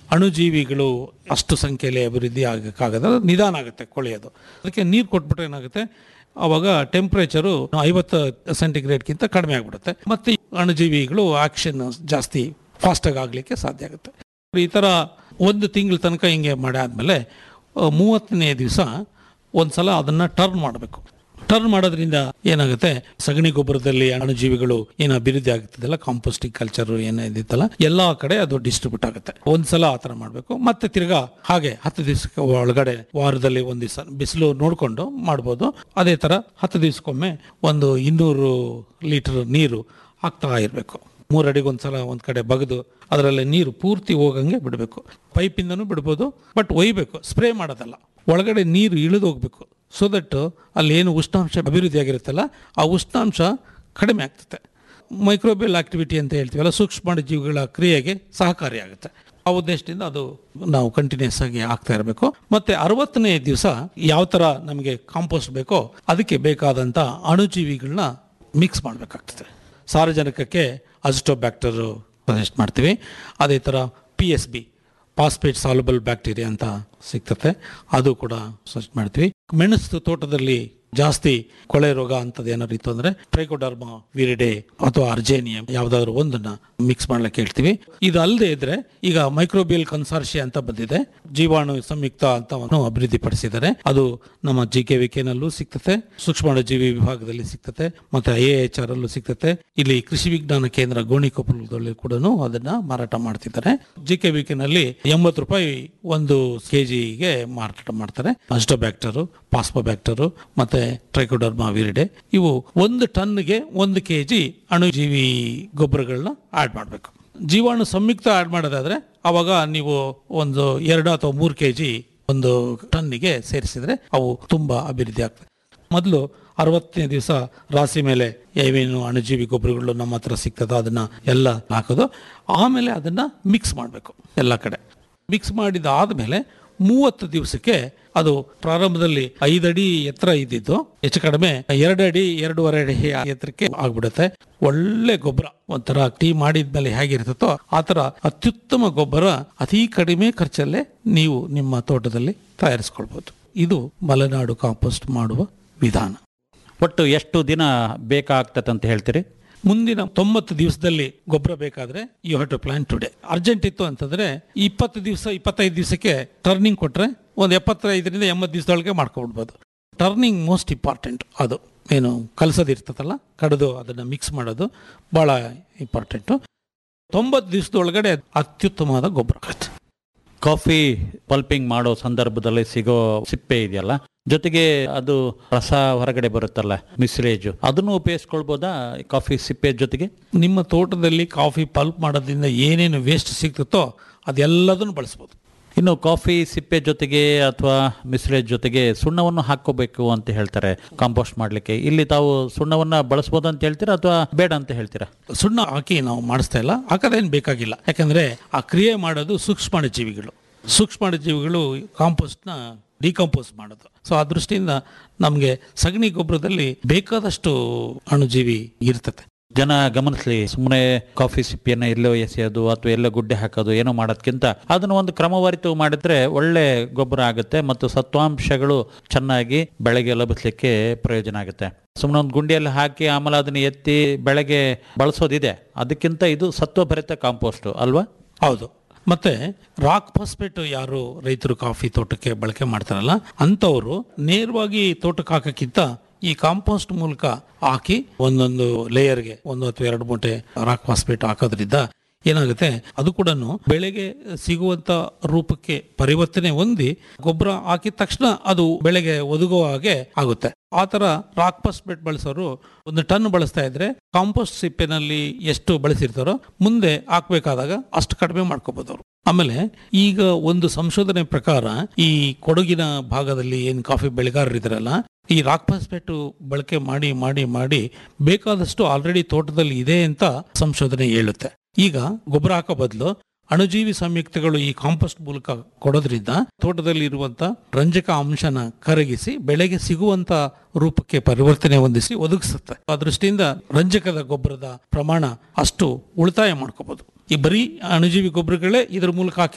J: ಅಣುಜೀವಿಗಳು ಅಷ್ಟು ಸಂಖ್ಯೆಯಲ್ಲಿ ಅಭಿವೃದ್ಧಿ ಆಗಕ್ಕಾಗದ ನಿಧಾನ ಆಗುತ್ತೆ ಕೊಳೆಯೋದು ಅದಕ್ಕೆ ನೀರು ಕೊಟ್ಬಿಟ್ರೆ ಏನಾಗುತ್ತೆ ಅವಾಗ ಟೆಂಪ್ರೇಚರು ಐವತ್ತು ಸೆಂಟಿಗ್ರೇಡ್ಗಿಂತ ಕಡಿಮೆ ಆಗಿಬಿಡುತ್ತೆ ಮತ್ತೆ ಅಣುಜೀವಿಗಳು ಆಕ್ಷನ್ ಜಾಸ್ತಿ ಫಾಸ್ಟಾಗಿ ಆಗಲಿಕ್ಕೆ ಸಾಧ್ಯ ಆಗುತ್ತೆ ಈ ಥರ ಒಂದು ತಿಂಗಳ ತನಕ ಹಿಂಗೆ ಮಾಡಾದ್ಮೇಲೆ ಆ, ಮೂವತ್ತನೇ ದಿವಸ ಒಂದ್ಸಲ ಅದನ್ನು ಟರ್ನ್ ಮಾಡಬೇಕು ಟರ್ನ್ ಮಾಡೋದ್ರಿಂದ ಏನಾಗುತ್ತೆ ಸಗಣಿ ಗೊಬ್ಬರದಲ್ಲಿ ಅಣುಜೀವಿಗಳು ಏನು ಅಭಿವೃದ್ಧಿ ಆಗುತ್ತದಲ್ಲ ಕಾಂಪೋಸ್ಟಿಂಗ್ ಕಲ್ಚರ್ ಏನಿದಿತ್ತಲ್ಲ ಎಲ್ಲಾ ಕಡೆ ಅದು ಡಿಸ್ಟ್ರಿಬ್ಯೂಟ್ ಆಗುತ್ತೆ ಒಂದ್ಸಲ ಆ ಥರ ಮಾಡಬೇಕು ಮತ್ತೆ ತಿರ್ಗಾ ಹಾಗೆ ಹತ್ತು ದಿವಸಕ್ಕೆ ಒಳಗಡೆ ವಾರದಲ್ಲಿ ಒಂದು ದಿವಸ ಬಿಸಿಲು ನೋಡಿಕೊಂಡು ಮಾಡ್ಬೋದು ಅದೇ ಥರ ಹತ್ತು ದಿವಸಕ್ಕೊಮ್ಮೆ ಒಂದು ಇನ್ನೂರು ಲೀಟರ್ ನೀರು ಹಾಕ್ತಾ ಇರಬೇಕು ಮೂರಡಿಗೆ ಒಂದ್ಸಲ ಒಂದ್ ಕಡೆ ಬಗೆದು ಅದರಲ್ಲಿ ನೀರು ಪೂರ್ತಿ ಹೋಗಂಗೆ ಬಿಡಬೇಕು ಪೈಪಿಂದನೂ ಬಿಡ್ಬೋದು ಬಟ್ ಒಯ್ಬೇಕು ಸ್ಪ್ರೇ ಮಾಡೋದಲ್ಲ ಒಳಗಡೆ ನೀರು ಇಳಿದು ಹೋಗ್ಬೇಕು ಸೊ ದಟ್ ಅಲ್ಲಿ ಏನು ಉಷ್ಣಾಂಶ ಅಭಿವೃದ್ಧಿ ಆಗಿರುತ್ತಲ್ಲ ಆ ಉಷ್ಣಾಂಶ ಕಡಿಮೆ ಆಗ್ತದೆ ಮೈಕ್ರೋಬಿಯಲ್ ಆಕ್ಟಿವಿಟಿ ಅಂತ ಹೇಳ್ತೀವಲ್ಲ ಸೂಕ್ಷ್ಮ ಜೀವಿಗಳ ಕ್ರಿಯೆಗೆ ಸಹಕಾರಿಯಾಗುತ್ತೆ ಆ ಉದ್ದೇಶದಿಂದ ಅದು ನಾವು ಕಂಟಿನ್ಯೂಸ್ ಆಗಿ ಆಗ್ತಾ ಇರಬೇಕು ಮತ್ತೆ ಅರವತ್ತನೇ ದಿವಸ ಯಾವ ಥರ ನಮಗೆ ಕಾಂಪೋಸ್ಟ್ ಬೇಕೋ ಅದಕ್ಕೆ ಬೇಕಾದಂಥ ಅಣುಜೀವಿಗಳನ್ನ ಮಿಕ್ಸ್ ಮಾಡಬೇಕಾಗ್ತದೆ ಸಾರಜನಕಕ್ಕೆ ಅಜಿಟೋಬ್ಯಾಕ್ಟರ್ ಸಜೆಸ್ಟ್ ಮಾಡ್ತೀವಿ ಅದೇ ಥರ P S B phosphate soluble bacteria ಅಂತ ಸಿಗ್ತತೆ ಅದು ಕೂಡ ಸಜೆಸ್ಟ್ ಮಾಡ್ತೀವಿ ಮೆಣಸು ತೋಟದಲ್ಲಿ ಜಾಸ್ತಿ ಕೊಳೆ ರೋಗ ಅಂತದ್ದು ಏನಾದ್ರು ಇತ್ತು ಅಂದ್ರೆ ಟ್ರೈಕೋಡರ್ಮ ವಿರಿಡೆ ಅಥವಾ ಅರ್ಜೇನಿಯಂ ಯಾವ್ದಾದ್ರು ಒಂದನ್ನ ಮಿಕ್ಸ್ ಮಾಡ್ಲಿಕ್ಕೆ ಹೇಳ್ತೀವಿ ಇದು ಅಲ್ಲದೆ ಇದ್ರೆ ಈಗ ಮೈಕ್ರೋಬಿಯಲ್ ಕನ್ಸಾರ್ಷಿಯ ಅಂತ ಬಂದಿದೆ ಜೀವಾಣು ಸಂಯುಕ್ತ ಅಂತ ಅಭಿವೃದ್ಧಿ ಪಡಿಸಿದ್ದಾರೆ ಅದು ನಮ್ಮ ಜಿ ಕೆ ವಿಕೆನಲ್ಲೂ ಸಿಗ್ತತೆ ಸೂಕ್ಷ್ಮಾಣುಜೀವಿ ವಿಭಾಗದಲ್ಲಿ ಸಿಗ್ತತೆ ಮತ್ತೆ ಐ ಎಚ್ ಆರ್ ಅಲ್ಲೂ ಸಿಗ್ತತೆ ಇಲ್ಲಿ ಕೃಷಿ ವಿಜ್ಞಾನ ಕೇಂದ್ರ ಗೋಣಿಕೊಪ್ಪಲದಲ್ಲಿ ಕೂಡ ಅದನ್ನ ಮಾರಾಟ ಮಾಡ್ತಿದ್ದಾರೆ ಜಿ ಕೆ ವಿಕೆನಲ್ಲಿ ಎಂಬತ್ತು ರೂಪಾಯಿ ಒಂದು ಕೆಜಿಗೆ ಮಾರಾಟ ಮಾಡ್ತಾರೆ ಅಸ್ಟೋಬ್ಯಾಕ್ಟರು ಪಾಸ್ಪೋಬ್ಯಾಕ್ಟರು ಮತ್ತೆ ಟ್ರೈಕೋಡರ್ಮಾ ವಿರಿಡೆ ಇವು ಒಂದು ಟನ್ಗೆ ಒಂದು ಕೆ ಜಿ ಅಣುಜೀವಿ ಗೊಬ್ಬರಗಳನ್ನ ಆಡ್ ಮಾಡಬೇಕು ಜೀವಾಣು ಸಂಯುಕ್ತ ಆಡ್ ಮಾಡೋದಾದ್ರೆ ಅವಾಗ ನೀವು ಒಂದು ಎರಡು ಅಥವಾ ಮೂರು ಕೆ ಜಿ ಒಂದು ಟನ್ನಿಗೆ ಸೇರಿಸಿದ್ರೆ ಅವು ತುಂಬಾ ಅಭಿವೃದ್ಧಿ ಆಗ್ತದೆ ಮೊದಲು ಅರವತ್ತನೇ ದಿವಸ ರಾಸಿ ಮೇಲೆ ಏವೇನು ಅಣುಜೀವಿ ಗೊಬ್ಬರಗಳು ನಮ್ಮ ಹತ್ರ ಸಿಗ್ತದೋ ಅದನ್ನ ಎಲ್ಲ ಹಾಕೋದು ಆಮೇಲೆ ಅದನ್ನ ಮಿಕ್ಸ್ ಮಾಡಬೇಕು ಎಲ್ಲ ಕಡೆ ಮಿಕ್ಸ್ ಮಾಡಿದ ಆದ್ಮೇಲೆ ಮೂವತ್ತು ದಿವಸಕ್ಕೆ ಅದು ಪ್ರಾರಂಭದಲ್ಲಿ ಐದಡಿ ಎತ್ತರ ಇದ್ದಿದ್ದು ಹೆಚ್ಚು ಕಡಿಮೆ ಎರಡು ಅಡಿ ಎರಡೂವರೆ ಅಡಿ ಎತ್ತರಕ್ಕೆ ಆಗ್ಬಿಡುತ್ತೆ ಒಳ್ಳೆ ಗೊಬ್ಬರ ಒಂಥರ ಟೀ ಮಾಡಿದ್ಮೇಲೆ ಹೇಗಿರ್ತದೋ ಆ ಥರ ಅತ್ಯುತ್ತಮ ಗೊಬ್ಬರ ಅತಿ ಕಡಿಮೆ ಖರ್ಚಲ್ಲೇ ನೀವು ನಿಮ್ಮ ತೋಟದಲ್ಲಿ ತಯಾರಿಸ್ಕೊಳ್ಬೋದು ಇದು ಮಲೆನಾಡು ಕಾಂಪೋಸ್ಟ್ ಮಾಡುವ ವಿಧಾನ
I: ಒಟ್ಟು ಎಷ್ಟು ದಿನ ಬೇಕಾಗ್ತದೆ ಅಂತ ಹೇಳ್ತೀರಿ
J: ಮುಂದಿನ ತೊಂಬತ್ತು ದಿವಸದಲ್ಲಿ ಗೊಬ್ಬರ ಬೇಕಾದ್ರೆ you have to plan today urgent ಇತ್ತು ಅಂತಂದ್ರೆ ಇಪ್ಪತ್ತು ದಿವಸ ಇಪ್ಪತ್ತೈದು ದಿವಸಕ್ಕೆ ಟರ್ನಿಂಗ್ ಕೊಟ್ರೆ ಒಂದು ಎಪ್ಪತ್ತೈದರಿಂದ ಎಂಬತ್ತು ದಿವಸದೊಳಗೆ ಮಾಡ್ಕೊಬಿಡ್ಬೋದು ಟರ್ನಿಂಗ್ ಮೋಸ್ಟ್ ಇಂಪಾರ್ಟೆಂಟ್ ಅದು ಏನು ಕಲಸೋದಿರ್ತದಲ್ಲ ಕಡಿದು ಅದನ್ನು ಮಿಕ್ಸ್ ಮಾಡೋದು ಭಾಳ ಇಂಪಾರ್ಟೆಂಟು ತೊಂಬತ್ತು ದಿವಸದೊಳಗಡೆ ಅತ್ಯುತ್ತಮವಾದ ಗೊಬ್ಬರ ಆಗುತ್ತೆ
I: ಕಾಫಿ ಪಲ್ಪಿಂಗ್ ಮಾಡೋ ಸಂದರ್ಭದಲ್ಲಿ ಸಿಗೋ ಸಿಪ್ಪೆ ಇದೆಯಲ್ಲ ಜೊತೆಗೆ ಅದು ರಸ ಹೊರಗಡೆ ಬರುತ್ತಲ್ಲ ಮಿಸ್ಲೇಜ್ ಅದನ್ನು ಉಪಯೋಗಿಸ್ಕೊಳ್ಬೋದಾ ಕಾಫಿ ಸಿಪ್ಪೆ ಜೊತೆಗೆ
J: ನಿಮ್ಮ ತೋಟದಲ್ಲಿ ಕಾಫಿ ಪಲ್ಪ್ ಮಾಡೋದ್ರಿಂದ ಏನೇನು ವೇಸ್ಟ್ ಸಿಗ್ತತ್ತೋ ಅದೆಲ್ಲದನ್ನು ಬಳಸ್ಬೋದು
I: ಇನ್ನು ಕಾಫಿ ಸಿಪ್ಪೆ ಜೊತೆಗೆ ಅಥವಾ ಮಿಸ್ಲೇಜ್ ಜೊತೆಗೆ ಸುಣ್ಣವನ್ನು ಹಾಕೋಬೇಕು ಅಂತ ಹೇಳ್ತಾರೆ ಕಾಂಪೋಸ್ಟ್ ಮಾಡ್ಲಿಕ್ಕೆ ಇಲ್ಲಿ ತಾವು ಸುಣ್ಣವನ್ನ ಬಳಸ್ಬೋದು ಅಂತ ಹೇಳ್ತೀರಾ ಅಥವಾ ಬೇಡ ಅಂತ ಹೇಳ್ತೀರಾ
J: ಸುಣ್ಣ ಹಾಕಿ ನಾವು ಮಾಡಿಸ್ತಾ ಇಲ್ಲ ಹಾಕೋದೇನು ಬೇಕಾಗಿಲ್ಲ ಯಾಕಂದ್ರೆ ಆ ಕ್ರಿಯೆ ಮಾಡೋದು ಸೂಕ್ಷ್ಮ ಜೀವಿಗಳು ಸೂಕ್ಷ್ಮ ಜೀವಿಗಳು ಕಾಂಪೋಸ್ಟ್ನ ಡಿಕಂಪೋಸ್ ಮಾಡೋದು ಸೊ ಆ ದೃಷ್ಟಿಯಿಂದ ನಮಗೆ ಸಗಣಿ ಗೊಬ್ಬರದಲ್ಲಿ ಬೇಕಾದಷ್ಟು ಅಣುಜೀವಿ ಇರ್ತದೆ
I: ಜನ ಗಮನಿಸ್ಲಿ ಸುಮ್ಮನೆ ಕಾಫಿ ಸಿಪ್ಪಿಯನ್ನ ಎಲ್ಲೋ ಎಸೆಯೋದು ಅಥವಾ ಎಲ್ಲೋ ಗುಡ್ಡೆ ಹಾಕೋದು ಏನೋ ಮಾಡೋದ್ಕಿಂತ ಅದನ್ನು ಒಂದು ಕ್ರಮವರಿತು ಮಾಡಿದ್ರೆ ಒಳ್ಳೆ ಗೊಬ್ಬರ ಆಗುತ್ತೆ ಮತ್ತು ಸತ್ವಾಂಶಗಳು ಚೆನ್ನಾಗಿ ಬೆಳೆಗೆ ಲಭಿಸ್ಲಿಕ್ಕೆ ಪ್ರಯೋಜನ ಆಗುತ್ತೆ ಸುಮ್ಮನೆ ಒಂದು ಗುಂಡಿಯಲ್ಲಿ ಹಾಕಿ ಆಮೇಲೆ ಅದನ್ನ ಎತ್ತಿ ಬೆಳೆಗೆ ಬಳಸೋದಿದೆ ಅದಕ್ಕಿಂತ ಇದು ಸತ್ವಭರಿತ ಕಾಂಪೋಸ್ಟ್ ಅಲ್ವಾ
J: ಹೌದು ಮತ್ತೆ ರಾಕ್ ಫಾಸ್ಫೇಟ್ ಯಾರು ರೈತರು ಕಾಫಿ ತೋಟಕ್ಕೆ ಬಳಕೆ ಮಾಡ್ತಾರಲ್ಲ ಅಂಥವ್ರು ನೇರವಾಗಿ ತೋಟಕ್ಕೆ ಹಾಕಕ್ಕಿಂತ ಈ ಕಾಂಪೋಸ್ಟ್ ಮೂಲಕ ಹಾಕಿ ಒಂದೊಂದು ಲೇಯರ್ಗೆ ಒಂದು ಅಥವಾ ಎರಡು ಮೂಟೆ ರಾಕ್ ಫಾಸ್ಫೇಟ್ ಹಾಕೋದ್ರಿಂದ ಏನಾಗುತ್ತೆ ಅದು ಕೂಡ ಬೆಳೆಗೆ ಸಿಗುವಂತ ರೂಪಕ್ಕೆ ಪರಿವರ್ತನೆ ಹೊಂದಿ ಗೊಬ್ಬರ ಹಾಕಿದ ತಕ್ಷಣ ಅದು ಬೆಳೆಗೆ ಒದಗುವ ಹಾಗೆ ಆಗುತ್ತೆ ಆ ತರ ರಾಕ್ ಫಾಸ್ಫೇಟ್ ಬಳಸೋರು ಒಂದು ಟನ್ ಬಳಸ್ತಾ ಇದ್ರೆ ಕಾಂಪೋಸ್ಟ್ ಸಿಪ್ಪೆನಲ್ಲಿ ಎಷ್ಟು ಬಳಸಿರ್ತಾರೋ ಮುಂದೆ ಹಾಕ್ಬೇಕಾದಾಗ ಅಷ್ಟು ಕಡಿಮೆ ಮಾಡ್ಕೋಬಹುದು ಅವರು ಆಮೇಲೆ ಈಗ ಒಂದು ಸಂಶೋಧನೆ ಪ್ರಕಾರ ಈ ಕೊಡಗಿನ ಭಾಗದಲ್ಲಿ ಏನು ಕಾಫಿ ಬೆಳೆಗಾರರಿದ್ದಾರಲ್ಲ ಈ ರಾಕ್ ಫಾಸ್ಫೇಟ್ ಬಳಕೆ ಮಾಡಿ ಮಾಡಿ ಮಾಡಿ ಬೇಕಾದಷ್ಟು ಆಲ್ರೆಡಿ ತೋಟದಲ್ಲಿ ಇದೆ ಅಂತ ಸಂಶೋಧನೆ ಹೇಳುತ್ತೆ ಈಗ ಗೊಬ್ಬರ ಹಾಕೋ ಬದಲು ಅಣುಜೀವಿ ಸಂಯುಕ್ತಗಳು ಈ ಕಾಂಪೋಸ್ಟ್ ಮೂಲಕ ಕೊಡೋದ್ರಿಂದ ತೋಟದಲ್ಲಿ ಇರುವಂತ ರಂಜಕ ಅಂಶನ ಕರಗಿಸಿ ಬೆಳೆಗೆ ಸಿಗುವಂತ ರೂಪಕ್ಕೆ ಪರಿವರ್ತನೆ ಹೊಂದಿಸಿ ಒದಗಿಸುತ್ತೆ ಆ ದೃಷ್ಟಿಯಿಂದ ರಂಜಕದ ಗೊಬ್ಬರದ ಪ್ರಮಾಣ ಅಷ್ಟು ಉಳಿತಾಯ ಮಾಡ್ಕೋಬಹುದು ಈ ಬರೀ ಅಣುಜೀವಿ ಗೊಬ್ಬರಗಳೇ ಇದ್ರ ಮೂಲಕ ಹಾಕಿದ್ರೆ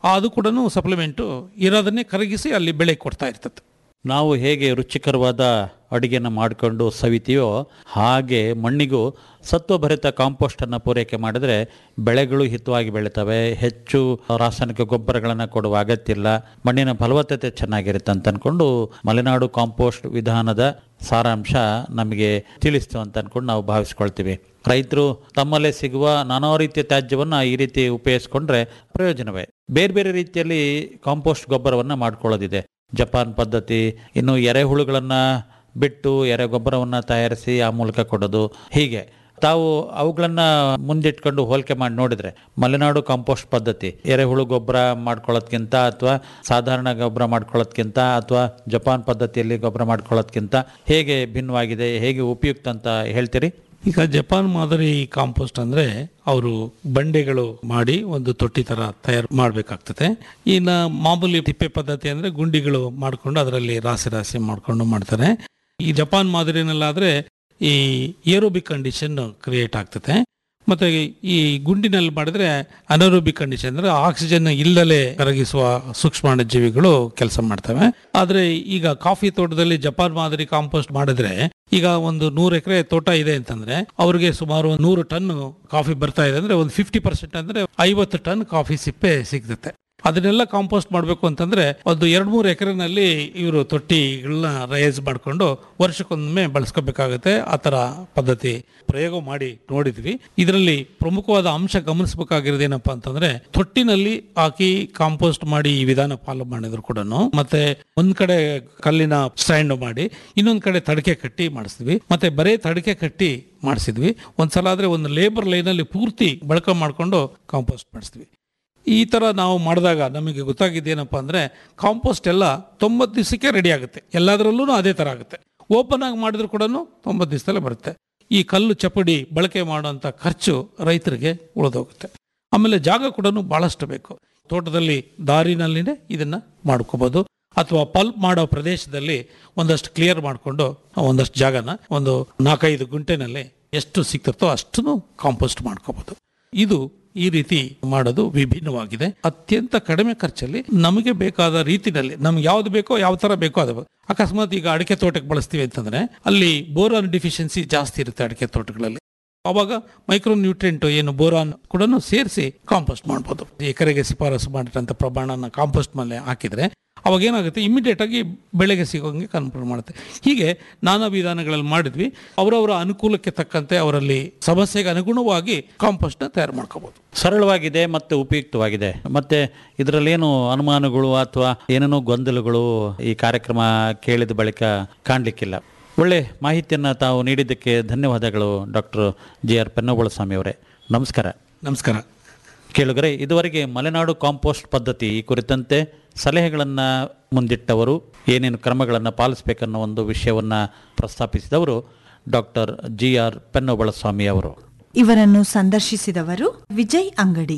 J: ಅದು ಕೂಡ ಸಪ್ಲಿಮೆಂಟು ಇರೋದನ್ನೇ ಕರಗಿಸಿ ಅಲ್ಲಿ ಬೆಳೆ ಕೊಡ್ತಾ ಇರ್ತದೆ
I: ನಾವು ಹೇಗೆ ರುಚಿಕರವಾದ ಅಡುಗೆನ ಮಾಡಿಕೊಂಡು ಸವಿತೀವೋ ಹಾಗೆ ಮಣ್ಣಿಗೂ ಸತ್ವಭರಿತ ಕಾಂಪೋಸ್ಟನ್ನು ಪೂರೈಕೆ ಮಾಡಿದರೆ ಬೆಳೆಗಳು ಹಿತವಾಗಿ ಬೆಳೀತವೆ ಹೆಚ್ಚು ರಾಸಾಯನಿಕ ಗೊಬ್ಬರಗಳನ್ನು ಕೊಡುವ ಅಗತ್ಯ ಇಲ್ಲ ಮಣ್ಣಿನ ಫಲವತ್ತತೆ ಚೆನ್ನಾಗಿರುತ್ತೆ ಅಂತ ಅಂದ್ಕೊಂಡು ಮಲೆನಾಡು ಕಾಂಪೋಸ್ಟ್ ವಿಧಾನದ ಸಾರಾಂಶ ನಮಗೆ ತಿಳಿಸ್ತು ಅಂತ ಅಂದ್ಕೊಂಡು ನಾವು ಭಾವಿಸ್ಕೊಳ್ತೀವಿ ರೈತರು ತಮ್ಮಲ್ಲೇ ಸಿಗುವ ನಾನಾ ರೀತಿಯ ತ್ಯಾಜ್ಯವನ್ನು ಈ ರೀತಿ ಉಪಯೋಗಿಸ್ಕೊಂಡ್ರೆ ಪ್ರಯೋಜನವೇ ಬೇರೆ ಬೇರೆ ರೀತಿಯಲ್ಲಿ ಕಾಂಪೋಸ್ಟ್ ಗೊಬ್ಬರವನ್ನು ಮಾಡ್ಕೊಳ್ಳೋದಿದೆ ಜಪಾನ್ ಪದ್ಧತಿ ಇನ್ನು ಎರೆಹುಳುಗಳನ್ನು ಬಿಟ್ಟು ಎರೆ ಗೊಬ್ಬರವನ್ನು ತಯಾರಿಸಿ ಆ ಮೂಲಕ ಕೊಡೋದು ಹೀಗೆ ತಾವು ಅವುಗಳನ್ನು ಮುಂದಿಟ್ಕೊಂಡು ಹೋಲಿಕೆ ಮಾಡಿ ನೋಡಿದ್ರೆ ಮಲೆನಾಡು ಕಾಂಪೋಸ್ಟ್ ಪದ್ಧತಿ ಎರೆಹುಳು ಗೊಬ್ಬರ ಮಾಡ್ಕೊಳ್ಳೋದ್ಕಿಂತ ಅಥವಾ ಸಾಧಾರಣ ಗೊಬ್ಬರ ಮಾಡ್ಕೊಳ್ಳೋದ್ಕಿಂತ ಅಥವಾ ಜಪಾನ್ ಪದ್ಧತಿಯಲ್ಲಿ ಗೊಬ್ಬರ ಮಾಡ್ಕೊಳ್ಳೋದ್ಕಿಂತ ಹೇಗೆ ಭಿನ್ನವಾಗಿದೆ ಹೇಗೆ ಉಪಯುಕ್ತ ಅಂತ ಹೇಳ್ತೀರಿ
J: ಈಗ ಜಪಾನ್ ಮಾದರಿ ಕಾಂಪೋಸ್ಟ್ ಅಂದ್ರೆ ಅವರು ಬಂಡೆಗಳು ಮಾಡಿ ಒಂದು ತೊಟ್ಟಿ ತರ ತಯಾರು ಮಾಡಬೇಕಾಗ್ತದೆ ಇನ್ನು ಮಾಮೂಲಿ ತಿಪ್ಪೆ ಪದ್ಧತಿ ಅಂದ್ರೆ ಗುಂಡಿಗಳು ಮಾಡ್ಕೊಂಡು ಅದರಲ್ಲಿ ರಾಶಿ ರಾಶಿ ಮಾಡ್ಕೊಂಡು ಮಾಡ್ತಾರೆ ಈ ಜಪಾನ್ ಮಾದರಿನಲ್ಲಾದ್ರೆ ಈ ಏರೋಬಿಕ್ ಕಂಡೀಷನ್ ಕ್ರಿಯೇಟ್ ಆಗ್ತದೆ ಮತ್ತೆ ಈ ಗುಂಡಿನಲ್ಲಿ ಮಾಡಿದ್ರೆ ಅನರೋಬಿಕ್ ಕಂಡೀಷನ್ ಅಂದ್ರೆ ಆಕ್ಸಿಜನ್ ಇಲ್ಲದೆ ಕರಗಿಸುವ ಸೂಕ್ಷ್ಮಾಣು ಜೀವಿಗಳು ಕೆಲಸ ಮಾಡ್ತವೆ ಆದ್ರೆ ಈಗ ಕಾಫಿ ತೋಟದಲ್ಲಿ ಜಪಾನ್ ಮಾದರಿ ಕಾಂಪೋಸ್ಟ್ ಮಾಡಿದ್ರೆ ಈಗ ಒಂದು ನೂರು ಎಕರೆ ತೋಟ ಇದೆ ಅಂತಂದ್ರೆ ಅವ್ರಿಗೆ ಸುಮಾರು ಒಂದು ನೂರು ಟನ್ ಕಾಫಿ ಬರ್ತಾ ಇದೆ ಅಂದ್ರೆ ಒಂದು ಫಿಫ್ಟಿ ಪರ್ಸೆಂಟ್ ಅಂದ್ರೆ ಐವತ್ತು ಟನ್ ಕಾಫಿ ಸಿಪ್ಪೆ ಸಿಗ್ತತೆ ಅದನ್ನೆಲ್ಲ ಕಾಂಪೋಸ್ಟ್ ಮಾಡಬೇಕು ಅಂತಂದ್ರೆ ಒಂದು ಎರಡು ಮೂರು ಎಕರೆನಲ್ಲಿ ಇವರು ತೊಟ್ಟಿಗಳನ್ನ ರೈಸ್ ಮಾಡಿಕೊಂಡು ವರ್ಷಕ್ಕೊಮ್ಮೆ ಬಳಸ್ಕೋಬೇಕಾಗುತ್ತೆ ಆ ಥರ ಪದ್ಧತಿ ಪ್ರಯೋಗ ಮಾಡಿ ನೋಡಿದ್ವಿ ಇದರಲ್ಲಿ ಪ್ರಮುಖವಾದ ಅಂಶ ಗಮನಿಸಬೇಕಾಗಿರೋದು ಏನಪ್ಪಾ ಅಂತಂದ್ರೆ ತೊಟ್ಟಿನಲ್ಲಿ ಹಾಕಿ ಕಾಂಪೋಸ್ಟ್ ಮಾಡಿ ಈ ವಿಧಾನ ಫಾಲೋ ಮಾಡಿದ್ರು ಕೂಡ ಮತ್ತೆ ಒಂದ್ ಕಡೆ ಕಲ್ಲಿನ ಸ್ಟ್ಯಾಂಡ್ ಮಾಡಿ ಇನ್ನೊಂದ್ ಕಡೆ ತಡಕೆ ಕಟ್ಟಿ ಮಾಡಿಸಿದ್ವಿ ಮತ್ತೆ ಬರೇ ತಡಕೆ ಕಟ್ಟಿ ಮಾಡಿಸಿದ್ವಿ ಒಂದ್ಸಲ ಆದ್ರೆ ಒಂದು ಲೇಬರ್ ಲೈನಲ್ಲಿ ಪೂರ್ತಿ ಬಳಕೆ ಮಾಡ್ಕೊಂಡು ಕಾಂಪೋಸ್ಟ್ ಮಾಡಿಸಿದ್ವಿ ಈ ಥರ ನಾವು ಮಾಡಿದಾಗ ನಮಗೆ ಗೊತ್ತಾಗಿದ್ದೇನಪ್ಪ ಅಂದರೆ ಕಾಂಪೋಸ್ಟ್ ಎಲ್ಲ ತೊಂಬತ್ತು ದಿವಸಕ್ಕೆ ರೆಡಿ ಆಗುತ್ತೆ ಎಲ್ಲದರಲ್ಲೂ ಅದೇ ಥರ ಆಗುತ್ತೆ ಓಪನ್ ಆಗಿ ಮಾಡಿದ್ರು ಕೂಡ ತೊಂಬತ್ತು ದಿವಸದಲ್ಲೇ ಬರುತ್ತೆ ಈ ಕಲ್ಲು ಚಪಡಿ ಬಳಕೆ ಮಾಡುವಂಥ ಖರ್ಚು ರೈತರಿಗೆ ಉಳಿದೋಗುತ್ತೆ ಆಮೇಲೆ ಜಾಗ ಕೂಡ ಭಾಳಷ್ಟು ಬೇಕು ತೋಟದಲ್ಲಿ ದಾರಿನಲ್ಲಿನೇ ಇದನ್ನು ಮಾಡ್ಕೋಬೋದು ಅಥವಾ ಪಲ್ಪ್ ಮಾಡೋ ಪ್ರದೇಶದಲ್ಲಿ ಒಂದಷ್ಟು ಕ್ಲಿಯರ್ ಮಾಡಿಕೊಂಡು ಒಂದಷ್ಟು ಜಾಗನ ಒಂದು ನಾಲ್ಕೈದು ಗುಂಟೆನಲ್ಲಿ ಎಷ್ಟು ಸಿಗ್ತಿರ್ತೋ ಅಷ್ಟನ್ನು ಕಾಂಪೋಸ್ಟ್ ಮಾಡ್ಕೋಬೋದು ಇದು ಈ ರೀತಿ ಮಾಡೋದು ವಿಭಿನ್ನವಾಗಿದೆ ಅತ್ಯಂತ ಕಡಿಮೆ ಖರ್ಚಲ್ಲಿ ನಮಗೆ ಬೇಕಾದ ರೀತಿನಲ್ಲಿ ನಮ್ಗೆ ಯಾವ್ದು ಬೇಕೋ ಯಾವ ತರ ಬೇಕೋ ಅದು ಅಕಸ್ಮಾತ್ ಈಗ ಅಡಿಕೆ ತೋಟಕ್ಕೆ ಬಳಸ್ತೀವಿ ಅಂತಂದ್ರೆ ಅಲ್ಲಿ ಬೋರಾನ್ ಡಿಫಿಷಿಯನ್ಸಿ ಜಾಸ್ತಿ ಇರುತ್ತೆ ಅಡಿಕೆ ತೋಟಗಳಲ್ಲಿ ಅವಾಗ ಮೈಕ್ರೋ ನ್ಯೂಟ್ರಿಯೆಂಟ್ ಏನು ಬೋರಾನ್ ಕೂಡ ಸೇರಿಸಿ ಕಾಂಪೋಸ್ಟ್ ಮಾಡ್ಬೋದು ಎಕರೆಗೆ ಶಿಫಾರಸು ಮಾಡಿರೋಂಥ ಪ್ರಮಾಣನ ಕಾಂಪೋಸ್ಟ್ ಮೇಲೆ ಹಾಕಿದ್ರೆ ಅವಾಗ ಏನಾಗುತ್ತೆ ಇಮಿಡಿಯೇಟ್ ಆಗಿ ಬೆಳೆಗೆ ಸಿಗೋಂಗೆ ಕನ್ಫರ್ಮ್ ಮಾಡುತ್ತೆ ಹೀಗೆ ನಾನಾ ವಿಧಾನಗಳಲ್ಲಿ ಮಾಡಿದ್ವಿ ಅವರವರ ಅನುಕೂಲಕ್ಕೆ ತಕ್ಕಂತೆ ಅವರಲ್ಲಿ ಸಮಸ್ಯೆಗೆ ಅನುಗುಣವಾಗಿ ಕಾಂಪೋಸ್ಟ್ನ ತಯಾರು ಮಾಡ್ಕೋಬಹುದು
I: ಸರಳವಾಗಿದೆ ಮತ್ತು ಉಪಯುಕ್ತವಾಗಿದೆ ಮತ್ತೆ ಇದರಲ್ಲೇನು ಅನುಮಾನಗಳು ಅಥವಾ ಏನೇನೋ ಗೊಂದಲಗಳು ಈ ಕಾರ್ಯಕ್ರಮ ಕೇಳಿದ ಬಳಿಕ ಕಾಣಲಿಕ್ಕಿಲ್ಲ ಒಳ್ಳೆ ಮಾಹಿತಿಯನ್ನು ತಾವು ನೀಡಿದ್ದಕ್ಕೆ ಧನ್ಯವಾದಗಳು ಡಾಕ್ಟರ್ ಜಿ ಆರ್ ಪೆನ್ನಗೋಳಸ್ವಾಮಿ ಅವರೇ ನಮಸ್ಕಾರ
J: ನಮಸ್ಕಾರ
I: ಕೇಳುಗರೆ ಇದುವರೆಗೆ ಮಲೆನಾಡು ಕಾಂಪೋಸ್ಟ್ ಪದ್ಧತಿ ಈ ಕುರಿತಂತೆ ಸಲಹೆಗಳನ್ನು ಮುಂದಿಟ್ಟವರು ಏನೇನು ಕ್ರಮಗಳನ್ನು ಪಾಲಿಸಬೇಕನ್ನೋ ಒಂದು ವಿಷಯವನ್ನು ಪ್ರಸ್ತಾಪಿಸಿದವರು ಡಾಕ್ಟರ್ ಜಿ ಆರ್ ಪೆನ್ನೋಬಳಸ್ವಾಮಿ ಅವರು
K: ಇವರನ್ನು ಸಂದರ್ಶಿಸಿದವರು ವಿಜಯ್ ಅಂಗಡಿ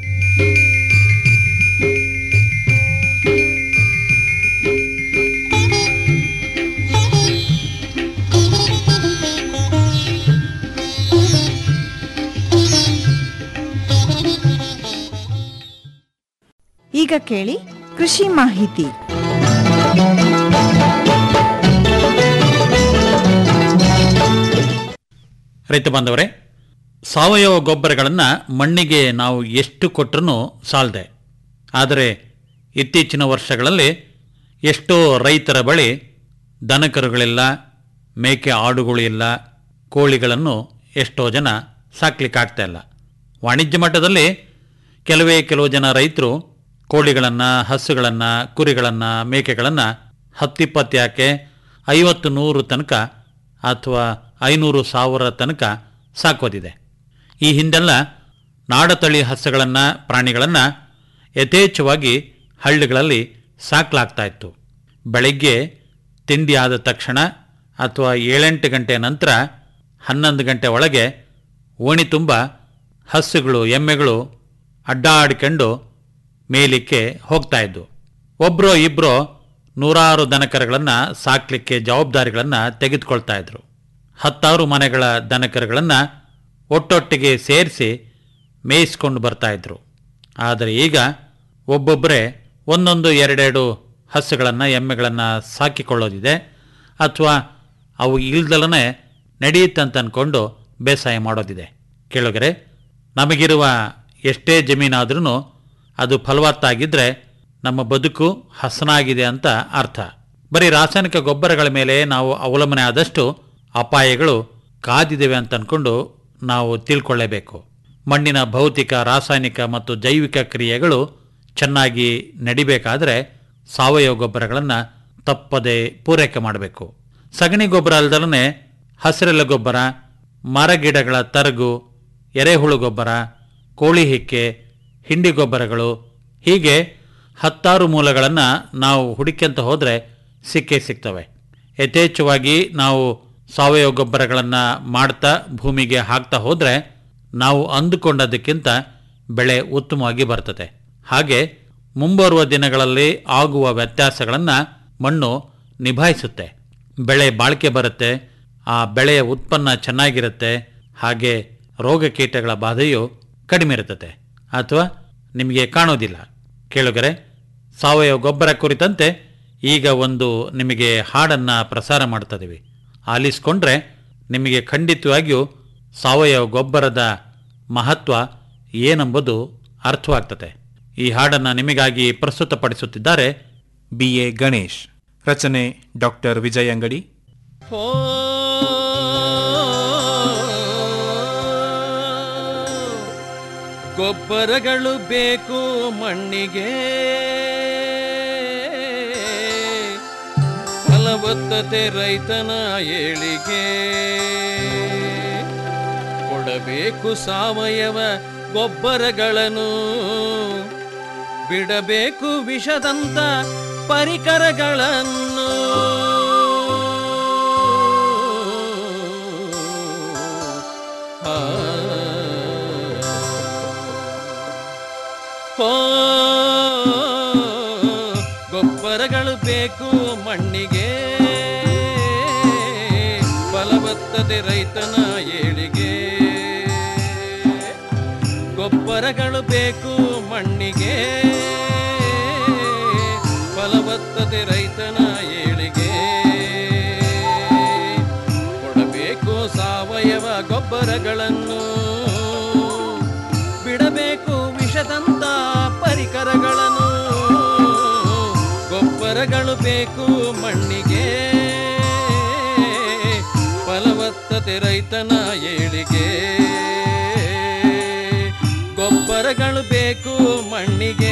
K: ಈಗ ಕೇಳಿ ಕೃಷಿ ಮಾಹಿತಿ
I: ರೈತ ಬಾಂಧವರೇ ಸಾವಯವ ಗೊಬ್ಬರಗಳನ್ನು ಮಣ್ಣಿಗೆ ನಾವು ಎಷ್ಟು ಕೊಟ್ಟರೂ ಸಾಲದೆ ಆದರೆ ಇತ್ತೀಚಿನ ವರ್ಷಗಳಲ್ಲಿ ಎಷ್ಟೋ ರೈತರ ಬಳಿ ದನಕರುಗಳಿಲ್ಲ ಮೇಕೆ ಆಡುಗಳು ಇಲ್ಲ ಕೋಳಿಗಳನ್ನು ಎಷ್ಟೋ ಜನ ಸಾಕ್ಲಿಕ್ಕಾಗ್ತಾ ಇಲ್ಲ ವಾಣಿಜ್ಯ ಮಟ್ಟದಲ್ಲಿ ಕೆಲವೇ ಕೆಲವು ಜನ ರೈತರು ಕೋಳಿಗಳನ್ನು ಹಸುಗಳನ್ನು ಕುರಿಗಳನ್ನು ಮೇಕೆಗಳನ್ನು ಹತ್ತಿಪ್ಪತ್ತು ಯಾಕೆ ಐವತ್ತು ನೂರು ತನಕ ಅಥವಾ ಐನೂರು ಸಾವಿರ ತನಕ ಸಾಕೋದಿದೆ ಈ ಹಿಂದೆಲ್ಲ ನಾಡತಳಿ ಹಸುಗಳನ್ನು ಪ್ರಾಣಿಗಳನ್ನು ಯಥೇಚ್ಛವಾಗಿ ಹಳ್ಳಿಗಳಲ್ಲಿ ಸಾಕಲಾಗ್ತಾ ಇತ್ತು ಬೆಳಗ್ಗೆ ತಿಂಡಿ ಆದ ತಕ್ಷಣ ಅಥವಾ ಏಳೆಂಟು ಗಂಟೆ ನಂತರ ಹನ್ನೊಂದು ಗಂಟೆ ಒಳಗೆ ಓಣಿ ತುಂಬ ಹಸುಗಳು ಎಮ್ಮೆಗಳು ಅಡ್ಡಾಡಿಕೊಂಡು ಮೇಲಿಕ್ಕೆ ಹೋಗ್ತಾ ಇದ್ವು ಒಬ್ಬರೋ ಇಬ್ಬರೋ ನೂರಾರು ದನಕರುಗಳನ್ನು ಸಾಕಲಿಕ್ಕೆ ಜವಾಬ್ದಾರಿಗಳನ್ನು ತೆಗೆದುಕೊಳ್ತಾ ಇದ್ರು ಹತ್ತಾರು ಮನೆಗಳ ದನಕರುಗಳನ್ನು ಒಟ್ಟೊಟ್ಟಿಗೆ ಸೇರಿಸಿ ಮೇಯಿಸ್ಕೊಂಡು ಬರ್ತಾ ಇದ್ರು ಆದರೆ ಈಗ ಒಬ್ಬೊಬ್ಬರೇ ಒಂದೊಂದು ಎರಡೆರಡು ಹಸುಗಳನ್ನು ಎಮ್ಮೆಗಳನ್ನು ಸಾಕಿಕೊಳ್ಳೋದಿದೆ ಅಥವಾ ಅವು ಇಲ್ದಲೇ ನಡೆಯುತ್ತಂತ ಅಂದ್ಕೊಂಡು ಬೇಸಾಯ ಮಾಡೋದಿದೆ ಕೇಳುಗರೆ ನಮಗಿರುವ ಎಷ್ಟೇ ಜಮೀನಾದ್ರೂ ಅದು ಫಲವತ್ತಾಗಿದ್ದರೆ ನಮ್ಮ ಬದುಕು ಹಸನಾಗಿದೆ ಅಂತ ಅರ್ಥ ಬರೀ ರಾಸಾಯನಿಕ ಗೊಬ್ಬರಗಳ ಮೇಲೆ ನಾವು ಅವಲಂಬನೆ ಆದಷ್ಟು ಅಪಾಯಗಳು ಕಾದಿದ್ದೇವೆ ಅಂತ ಅಂದ್ಕೊಂಡು ನಾವು ತಿಳ್ಕೊಳ್ಳೇಬೇಕು ಮಣ್ಣಿನ ಭೌತಿಕ ರಾಸಾಯನಿಕ ಮತ್ತು ಜೈವಿಕ ಕ್ರಿಯೆಗಳು ಚೆನ್ನಾಗಿ ನಡಿಬೇಕಾದರೆ ಸಾವಯವ ಗೊಬ್ಬರಗಳನ್ನು ತಪ್ಪದೆ ಪೂರೈಕೆ ಮಾಡಬೇಕು ಸಗಣಿ ಗೊಬ್ಬರ ಅಲ್ದಲೇ ಹಸಿರೆಲೆ ಗೊಬ್ಬರ ಮರಗಿಡಗಳ ತರಗು ಎರೆಹುಳು ಗೊಬ್ಬರ ಕೋಳಿ ಹಿಕ್ಕೆ ಹಿಂಡಿ ಗೊಬ್ಬರಗಳು ಹೀಗೆ ಹತ್ತಾರು ಮೂಲಗಳನ್ನು ನಾವು ಹುಡುಕ್ಯಂತ ಹೋದರೆ ಸಿಕ್ಕೇ ಸಿಗ್ತವೆ ಯಥೇಚ್ಛವಾಗಿ ನಾವು ಸಾವಯವ ಗೊಬ್ಬರಗಳನ್ನು ಮಾಡ್ತಾ ಭೂಮಿಗೆ ಹಾಕ್ತಾ ಹೋದರೆ ನಾವು ಅಂದುಕೊಂಡದಕ್ಕಿಂತ ಬೆಳೆ ಉತ್ತಮವಾಗಿ ಬರ್ತದೆ ಹಾಗೆ ಮುಂಬರುವ ದಿನಗಳಲ್ಲಿ ಆಗುವ ವ್ಯತ್ಯಾಸಗಳನ್ನು ಮಣ್ಣು ನಿಭಾಯಿಸುತ್ತೆ ಬೆಳೆ ಬಾಳಿಕೆ ಬರುತ್ತೆ ಆ ಬೆಳೆಯ ಉತ್ಪನ್ನ ಚೆನ್ನಾಗಿರುತ್ತೆ ಹಾಗೆ ರೋಗ ಕೀಟಗಳ ಬಾಧೆಯು ಕಡಿಮೆ ಇರುತ್ತದೆ ಅಥವಾ ನಿಮಗೆ ಕಾಣೋದಿಲ್ಲ ಕೇಳುಗರೆ ಸಾವಯವ ಗೊಬ್ಬರ ಕುರಿತಂತೆ ಈಗ ಒಂದು ನಿಮಗೆ ಹಾಡನ್ನು ಪ್ರಸಾರ ಮಾಡ್ತಿದ್ದೀವಿ ಆಲಿಸ್ಕೊಂಡ್ರೆ ನಿಮಗೆ ಖಂಡಿತವಾಗಿಯೂ ಸಾವಯವ ಗೊಬ್ಬರದ ಮಹತ್ವ ಏನೆಂಬುದು ಅರ್ಥವಾಗ್ತದೆ ಈ ಹಾಡನ್ನು ನಿಮಗಾಗಿ ಪ್ರಸ್ತುತಪಡಿಸುತ್ತಿದ್ದಾರೆ
A: ಬಿ ಎ ಗಣೇಶ್ ರಚನೆ ಡಾಕ್ಟರ್ ವಿಜಯ್ ಅಂಗಡಿ
B: ಗೊಬ್ಬರಗಳು ಬೇಕು ಮಣ್ಣಿಗೆ ಫಲವತ್ತತೆ ರೈತನ ಏಳಿಗೆ ಕೊಡಬೇಕು ಸಾವಯವ ಗೊಬ್ಬರಗಳನ್ನು ಬಿಡಬೇಕು ವಿಷದಂತ ಪರಿಕರಗಳನ್ನು ಆ. ಗೊಬ್ಬರಗಳು ಬೇಕು ಮಣ್ಣಿಗೆ ಫಲವತ್ತತೆ ರೈತನ ಏಳಿಗೆ ಗೊಬ್ಬರಗಳು ಬೇಕು ಮಣ್ಣಿಗೆ ಫಲವತ್ತತೆ ರೈತನ ಏಳಿಗೆ ಕೊಡಬೇಕು ಸಾವಯವ ಗೊಬ್ಬರಗಳನ್ನು ಬಿಡಬೇಕು ವಿಷದಂತ ಪರಿಕರಗಳನ್ನು ಗೊಬ್ಬರಗಳು ಬೇಕು ಮಣ್ಣಿಗೆ ಫಲವತ್ತತೆ ರೈತನ ಏಳಿಗೆ ಗೊಬ್ಬರಗಳು ಬೇಕು ಮಣ್ಣಿಗೆ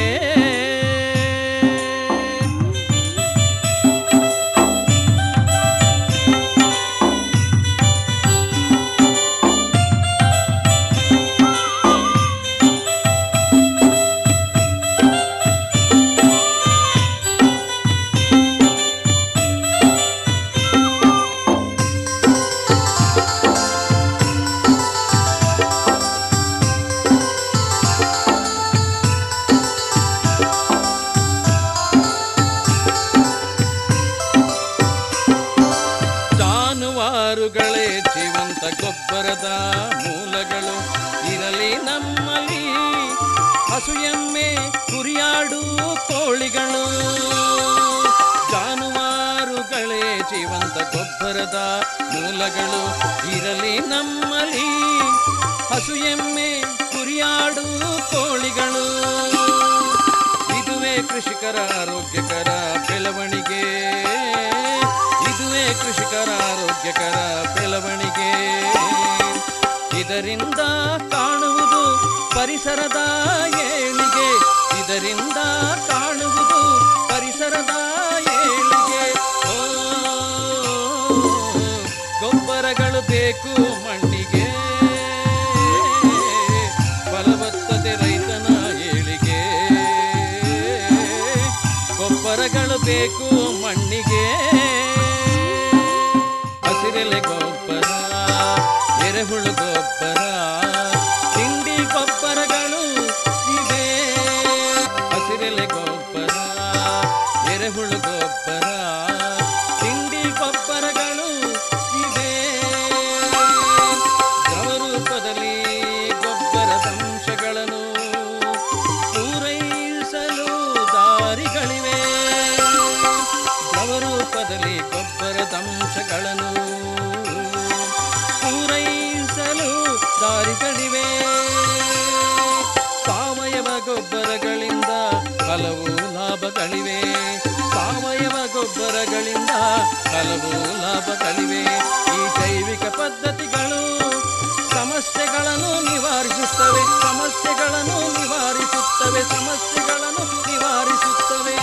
B: ಜಾನುವಾರುಗಳೇ ಜೀವಂತ ಗೊಬ್ಬರದ ಮೂಲಗಳು ಇರಲಿ ನಮ್ಮಲ್ಲಿ ಹಸು ಎಮ್ಮೆ ಕುರಿಯಾಡು ಕೋಳಿಗಳು ಜಾನುವಾರುಗಳೇ ಜೀವಂತ ಗೊಬ್ಬರದ ಮೂಲಗಳು ಇರಲಿ ನಮ್ಮಲ್ಲಿ ಹಸು ಎಮ್ಮೆ ಕುರಿಯಾಡು ಕೋಳಿಗಳು ಇದುವೇ ಕೃಷಿಕರ ಆರೋಗ್ಯಕರ ಬೆಳವಣಿಗೆ ಇದುವೇ ಕೃಷಿಕರ ಆರೋಗ್ಯಕರ ಬೆಳವಣಿಗೆ ಇದರಿಂದ ಕಾಣುವುದು ಪರಿಸರದ ಏಳಿಗೆ ಇದರಿಂದ ಕಾಣುವುದು ಪರಿಸರದ ಏಳಿಗೆ ಓ, ಗೊಬ್ಬರಗಳು ಬೇಕು ಮಣ್ಣಿಗೆ ಫಲವತ್ತತೆ ರೈತನ ಏಳಿಗೆ ಗೊಬ್ಬರಗಳು ಬೇಕು ಮಣ್ಣಿಗೆ ಹಸಿರೆಲೆ ಗೊಬ್ಬರ ಎರೆಹುಳು ಗೊಬ್ಬರ ಹಿಂಡಿ ಗೊಬ್ಬರಗಳು ಇವೆ ಹಸಿರೆಲೆ ಗೊಬ್ಬರ ಎರೆಹುಳು ಗೊಬ್ಬರ ಹಿಂಡಿ ಗೊಬ್ಬರಗಳು ಇವೆ ದ್ರವ ರೂಪದಲ್ಲಿ ಗೊಬ್ಬರದ ಅಂಶಗಳನ್ನು ಪೂರೈಸಲು ಲಾಭಗಳಿವೆ ಸಾವಯವ ಗೊಬ್ಬರಗಳಿಂದ ಹಲವು ಲಾಭಗಳಿವೆ ಈ ಜೈವಿಕ ಪದ್ಧತಿಗಳು ಸಮಸ್ಯೆಗಳನ್ನು ನಿವಾರಿಸುತ್ತವೆ ಸಮಸ್ಯೆಗಳನ್ನು ನಿವಾರಿಸುತ್ತವೆ ಸಮಸ್ಯೆಗಳನ್ನು ನಿವಾರಿಸುತ್ತವೆ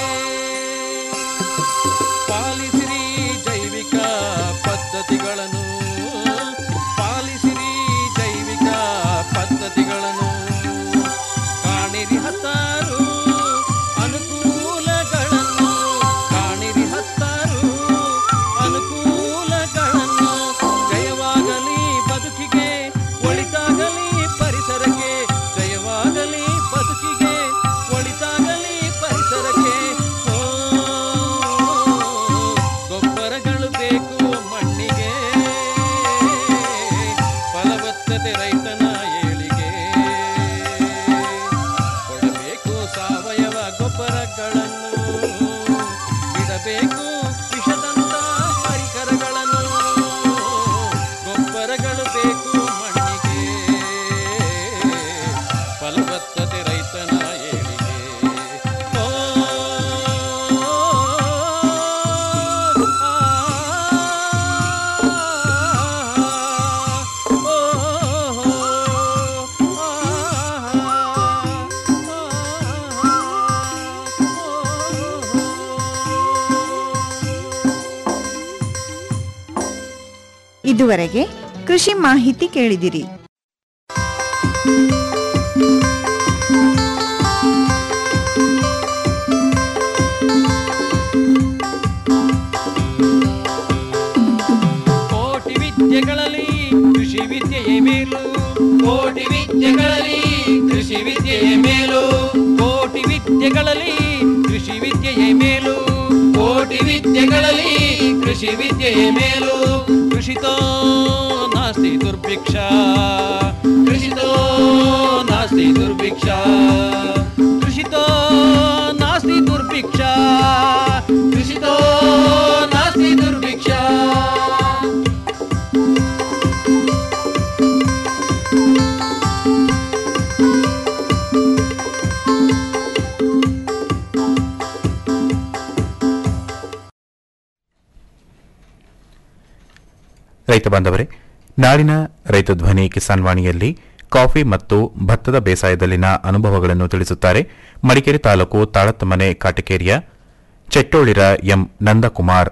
B: ಪಾಲಿಸಿರಿ ಜೈವಿಕ ಪದ್ಧತಿಗಳನ್ನು ಪಾಲಿಸಿರಿ ಜೈವಿಕ ಪದ್ಧತಿಗಳನ್ನು ಕಾಣಿರಿ ಹತ್ತಾರು ಅನುಕೂಲಗಳನ್ನು ಕಾಣಿರಿ ಹತ್ತಾರು ಅನುಕೂಲಗಳನ್ನು ಜಯವಾಗಲಿ ಬದುಕಿಗೆ ಒಳಿತಾಗಲಿ ಪರಿಸರಕ್ಕೆ ಜಯವಾಗಲಿ ಬದುಕಿಗೆ ಒಳಿತಾಗಲಿ ಪರಿಸರಕ್ಕೆ ಓ, ಗೊಬ್ಬರಗಳು ಬೇಕು ಮಣ್ಣಿಗೆ ಫಲವತ್ತತೆ ರೈತನ ಏಳಿಗೆ ಕೊಡಬೇಕು ಸಾವಯವ ಗೊಬ್ಬರಗಳನ್ನು ಬಿಡಬೇಕು ವಿಷದಂತ ಪರಿಕರಗಳನ್ನು ಗೊಬ್ಬರಗಳು ಬೇಕು ಮಣ್ಣಿಗೆ ಫಲವತ್ತತೆ ರೈತನ ಏಳಿಗೆ ಓ,
K: ಇದುವರೆಗೆ ಕೃಷಿ ಮಾಹಿತಿ ಕೇಳಿದಿರಿ
B: ಕೋಟಿ ವಿದ್ಯೆಗಳಲ್ಲಿ ಕೃಷಿ ವಿದ್ಯೆಯೇ ಮೇಲು ಕೋಟಿ ವಿದ್ಯೆಗಳಲ್ಲಿ ಕೃಷಿ ವಿದ್ಯೆಯೇ ಮೇಲು ಕೋಟಿ ವಿದ್ಯೆಗಳಲ್ಲಿ ಕೃಷಿ ವಿದ್ಯೆಯೇ ಮೇಲು ಕೋಟಿ ವಿದ್ಯೆಗಳಲ್ಲಿ ಕೃಷಿ ವಿದ್ಯೆಯೇ ಮೇಲು ಕೃಷಿತೋ ನಾಸ್ತಿ ದುರ್ಭಿಕ್ಷ ಕೃಷಿತೋ ನಾಸ್ತಿ ದುರ್ಭಿಕ್ಷ ಕೃಷಿತೋ ನಾಸ್ತಿ ದುರ್ಭಿಕ್ಷ ಕೃಷಿತೋ ನಾಸ್ತಿ ದುರ್ಭಿಕ್ಷ
A: ರೈತ ಬಾಂಧವರೇ ನಾಡಿನ ರೈತ ಧ್ವನಿ ಕಿಸಾನ್ ವಾಣಿಯಲ್ಲಿ ಕಾಫಿ ಮತ್ತು ಭತ್ತದ ಬೇಸಾಯದಲ್ಲಿನ ಅನುಭವಗಳನ್ನು ತಿಳಿಸುತ್ತಾರೆ ಮಡಿಕೇರಿ ತಾಲೂಕು ತಾಳತ್ತಮನೆ ಕಾಟಕೇರಿಯ ಚೆಟ್ಟೋಳಿರ ಎಂ ನಂದಕುಮಾರ್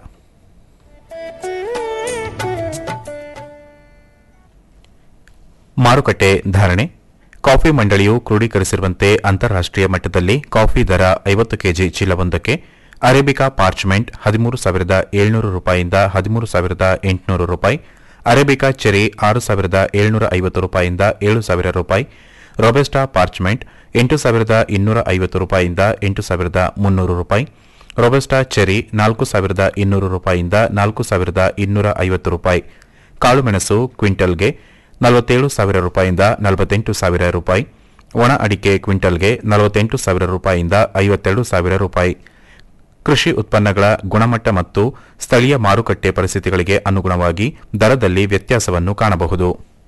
A: ಮಾರುಕಟ್ಟೆ ಧಾರಣೆ ಕಾಫಿ ಮಂಡಳಿಯು ಕ್ರೋಢೀಕರಿಸಿರುವಂತೆ ಅಂತಾರಾಷ್ಟೀಯ ಮಟ್ಟದಲ್ಲಿ ಕಾಫಿ ದರ ಐವತ್ತು ಕೆಜಿ ಚೀಲವೊಂದಕ್ಕೆ ಅರೇಬಿಕಾ ಪಾರ್ಚ್ಮೆಂಟ್ ಹದಿಮೂರು ಸಾವಿರದ ಏಳ್ನೂರು ರೂಪಾಯಿಯಿಂದ ಹದಿಮೂರು ಸಾವಿರದ ಎಂಟುನೂರು ರೂಪಾಯಿ ಅರೇಬಿಕಾ ಚೆರಿ ಆರು ಸಾವಿರದ ಏಳ್ನೂರ ಐವತ್ತು ರೂಪಾಯಿಯಿಂದ ಏಳು ಸಾವಿರ ರೂಪಾಯಿ ರೊಬೆಸ್ಟಾ ಪಾರ್ಚ್ಮೆಂಟ್ ಎಂಟು ಸಾವಿರದ ಇನ್ನೂರ ಐವತ್ತು ರೂಪಾಯಿಯಿಂದ ಎಂಟು ಸಾವಿರದ ಮುನ್ನೂರು ರೂಪಾಯಿ ರೊಬೆಸ್ಟಾ ಚೆರಿ ನಾಲ್ಕು ಸಾವಿರದ ಇನ್ನೂರು ರೂಪಾಯಿಯಿಂದ ನಾಲ್ಕು ಸಾವಿರದ ಇನ್ನೂರ ಐವತ್ತು ರೂಪಾಯಿ ಕಾಳುಮೆಣಸು ಕ್ವಿಂಟಲ್ಗೆ ನಲವತ್ತೇಳು ಸಾವಿರ ರೂಪಾಯಿಯಿಂದ ನಲವತ್ತೆಂಟು ಸಾವಿರ ರೂಪಾಯಿ ಒಣ ಅಡಿಕೆ ಕ್ವಿಂಟಲ್ಗೆ ನಲವತ್ತೆಂಟು ಸಾವಿರ ರೂಪಾಯಿಯಿಂದ ಐವತ್ತೆರಡು ಸಾವಿರ ರೂಪಾಯಿ ಕೃಷಿ ಉತ್ಪನ್ನಗಳ ಗುಣಮಟ್ಟ ಮತ್ತು ಸ್ಥಳೀಯ ಮಾರುಕಟ್ಟೆ ಪರಿಸ್ಥಿತಿಗಳಿಗೆ ಅನುಗುಣವಾಗಿ ದರದಲ್ಲಿ ವ್ಯತ್ಯಾಸವನ್ನು ಕಾಣಬಹುದು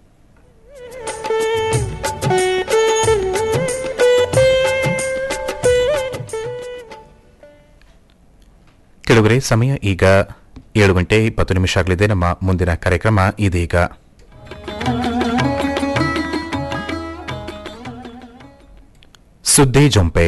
A: ಕೆಳಗರೆ ಸಮಯ ಈಗ ಏಳು ಗಂಟೆ ಇಪ್ಪತ್ತು ನಿಮಿಷ ಆಗಲಿದೆ ನಮ್ಮ ಮುಂದಿನ ಕಾರ್ಯಕ್ರಮ ಇದೀಗ ಸುದ್ದಿ ಜೊಂಪೆ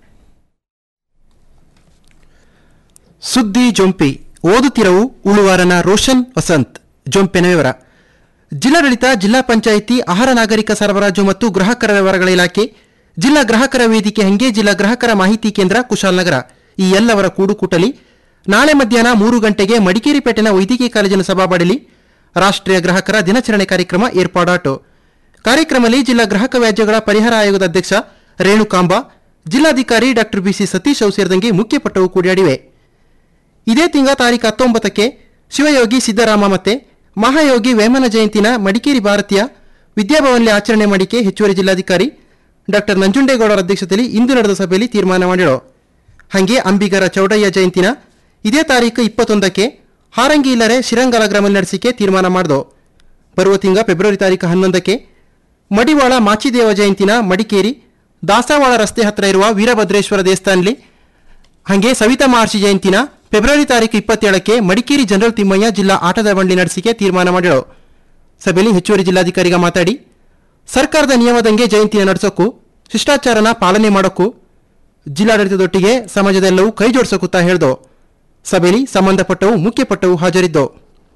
L: ಸುದ್ದಿ ಜೊಂಪಿ ಓದುತ್ತಿರವು ಉಳುವಾರನ ರೋಷನ್ ವಸಂತ್ ಜೊಂಪೆನ ವಿವರ ಜಿಲ್ಲಾಡಳಿತ ಜಿಲ್ಲಾ ಪಂಚಾಯಿತಿ ಆಹಾರ ನಾಗರಿಕ ಸರಬರಾಜು ಮತ್ತು ಗ್ರಾಹಕರ ವ್ಯವಹಾರಗಳ ಇಲಾಖೆ ಜಿಲ್ಲಾ ಗ್ರಾಹಕರ ವೇದಿಕೆ ಹಂಗೆ ಜಿಲ್ಲಾ ಗ್ರಾಹಕರ ಮಾಹಿತಿ ಕೇಂದ್ರ ಕುಶಾಲನಗರ ಈ ಎಲ್ಲವರ ಕೂಡುಕೂಟಲಿ ನಾಳೆ ಮಧ್ಯಾಹ್ನ ಮೂರು ಗಂಟೆಗೆ ಮಡಿಕೇರಿಪೇಟೆನ ವೈದ್ಯಕೀಯ ಕಾಲೇಜಿನ ಸಭಾಬಡಲಿ ರಾಷ್ಟ್ರೀಯ ಗ್ರಾಹಕರ ದಿನಾಚರಣೆ ಕಾರ್ಯಕ್ರಮ ಏರ್ಪಾಡಾಟು ಕಾರ್ಯಕ್ರಮದಲ್ಲಿ ಜಿಲ್ಲಾ ಗ್ರಾಹಕ ವ್ಯಾಜ್ಯಗಳ ಪರಿಹಾರ ಆಯೋಗದ ಅಧ್ಯಕ್ಷ ರೇಣುಕಾಂಬ ಜಿಲ್ಲಾಧಿಕಾರಿ ಡಾಕ್ಟರ್ ಬಿಸಿ ಸತೀಶ್ ಅವು ಸೇರಿದಂಗೆ ಮುಖ್ಯ ಪಟ್ಟವು ಕೂಡಿಯಾಡಿವೆ ಇದೇ ತಿಂಗಳ ತಾರೀಕು ಹತ್ತೊಂಬತ್ತಕ್ಕೆ ಶಿವಯೋಗಿ ಸಿದ್ದರಾಮ ಮತ್ತೆ ಮಹಾಯೋಗಿ ವೇಮನ ಜಯಂತಿನ ಮಡಿಕೇರಿ ಭಾರತೀಯ ವಿದ್ಯಾಭವನಲ್ಲಿ ಆಚರಣೆ ಮಾಡಿಕೆ ಹೆಚ್ಚುವರಿ ಜಿಲ್ಲಾಧಿಕಾರಿ ಡಾಕ್ಟರ್ ನಂಜುಂಡೇಗೌಡರ ಅಧ್ಯಕ್ಷತೆಯಲ್ಲಿ ಇಂದು ನಡೆದ ಸಭೆಯಲ್ಲಿ ತೀರ್ಮಾನ ಮಾಡಿರೋ ಹಾಗೆ ಅಂಬಿಗರ ಚೌಡಯ್ಯ ಜಯಂತಿನ ಇದೇ ತಾರೀಕು ಇಪ್ಪತ್ತೊಂದಕ್ಕೆ ಹಾರಂಗಿ ಇಲ್ಲರೆ ಶಿರಂಗಲ ಗ್ರಾಮದಲ್ಲಿ ನಡೆಸಿಕೆ ತೀರ್ಮಾನ ಮಾಡಿದೋ ಬರುವ ತಿಂಗಳ ಫೆಬ್ರವರಿ ತಾರೀಕು ಹನ್ನೊಂದಕ್ಕೆ ಮಡಿವಾಳ ಮಾಚಿದೇವ ಜಯಂತಿನ ಮಡಿಕೇರಿ ದಾಸವಾಳ ರಸ್ತೆ ಹತ್ತಿರ ಇರುವ ವೀರಭದ್ರೇಶ್ವರ ದೇವಸ್ಥಾನದಲ್ಲಿ ಹಾಗೆ ಸವಿತಾ ಮಹರ್ಷಿ ಜಯಂತಿನ ಫೆಬ್ರವರಿ ತಾರೀಕು ಇಪ್ಪತ್ತೇಳಕ್ಕೆ ಮಡಿಕೇರಿ ಜನರಲ್ ತಿಮ್ಮಯ್ಯ ಜಿಲ್ಲಾ ಆಟದ ಬಂಡಿ ನಡೆಸಿಕೆ ತೀರ್ಮಾನ ಮಾಡಿಳು ಸಭೆಯಲ್ಲಿ ಹೆಚ್ಚುವರಿ ಜಿಲ್ಲಾಧಿಕಾರಿಗ ಮಾತಾಡಿ ಸರ್ಕಾರದ ನಿಯಮದಂಗೆ ಜಯಂತಿನ ನಡೆಸೋಕ್ಕೂ ಶಿಷ್ಟಾಚಾರನ ಪಾಲನೆ ಮಾಡೋಕ್ಕೂ ಜಿಲ್ಲಾಡಳಿತದೊಟ್ಟಿಗೆ ಸಮಾಜದೆಲ್ಲವೂ ಕೈ ಜೋಡಿಸೋಕುತ್ತಾ ಹೇಳ್ದು ಸಭೆಯಲ್ಲಿ ಸಂಬಂಧಪಟ್ಟವು ಮುಖ್ಯಪಟ್ಟವು ಹಾಜರಿದ್ದವು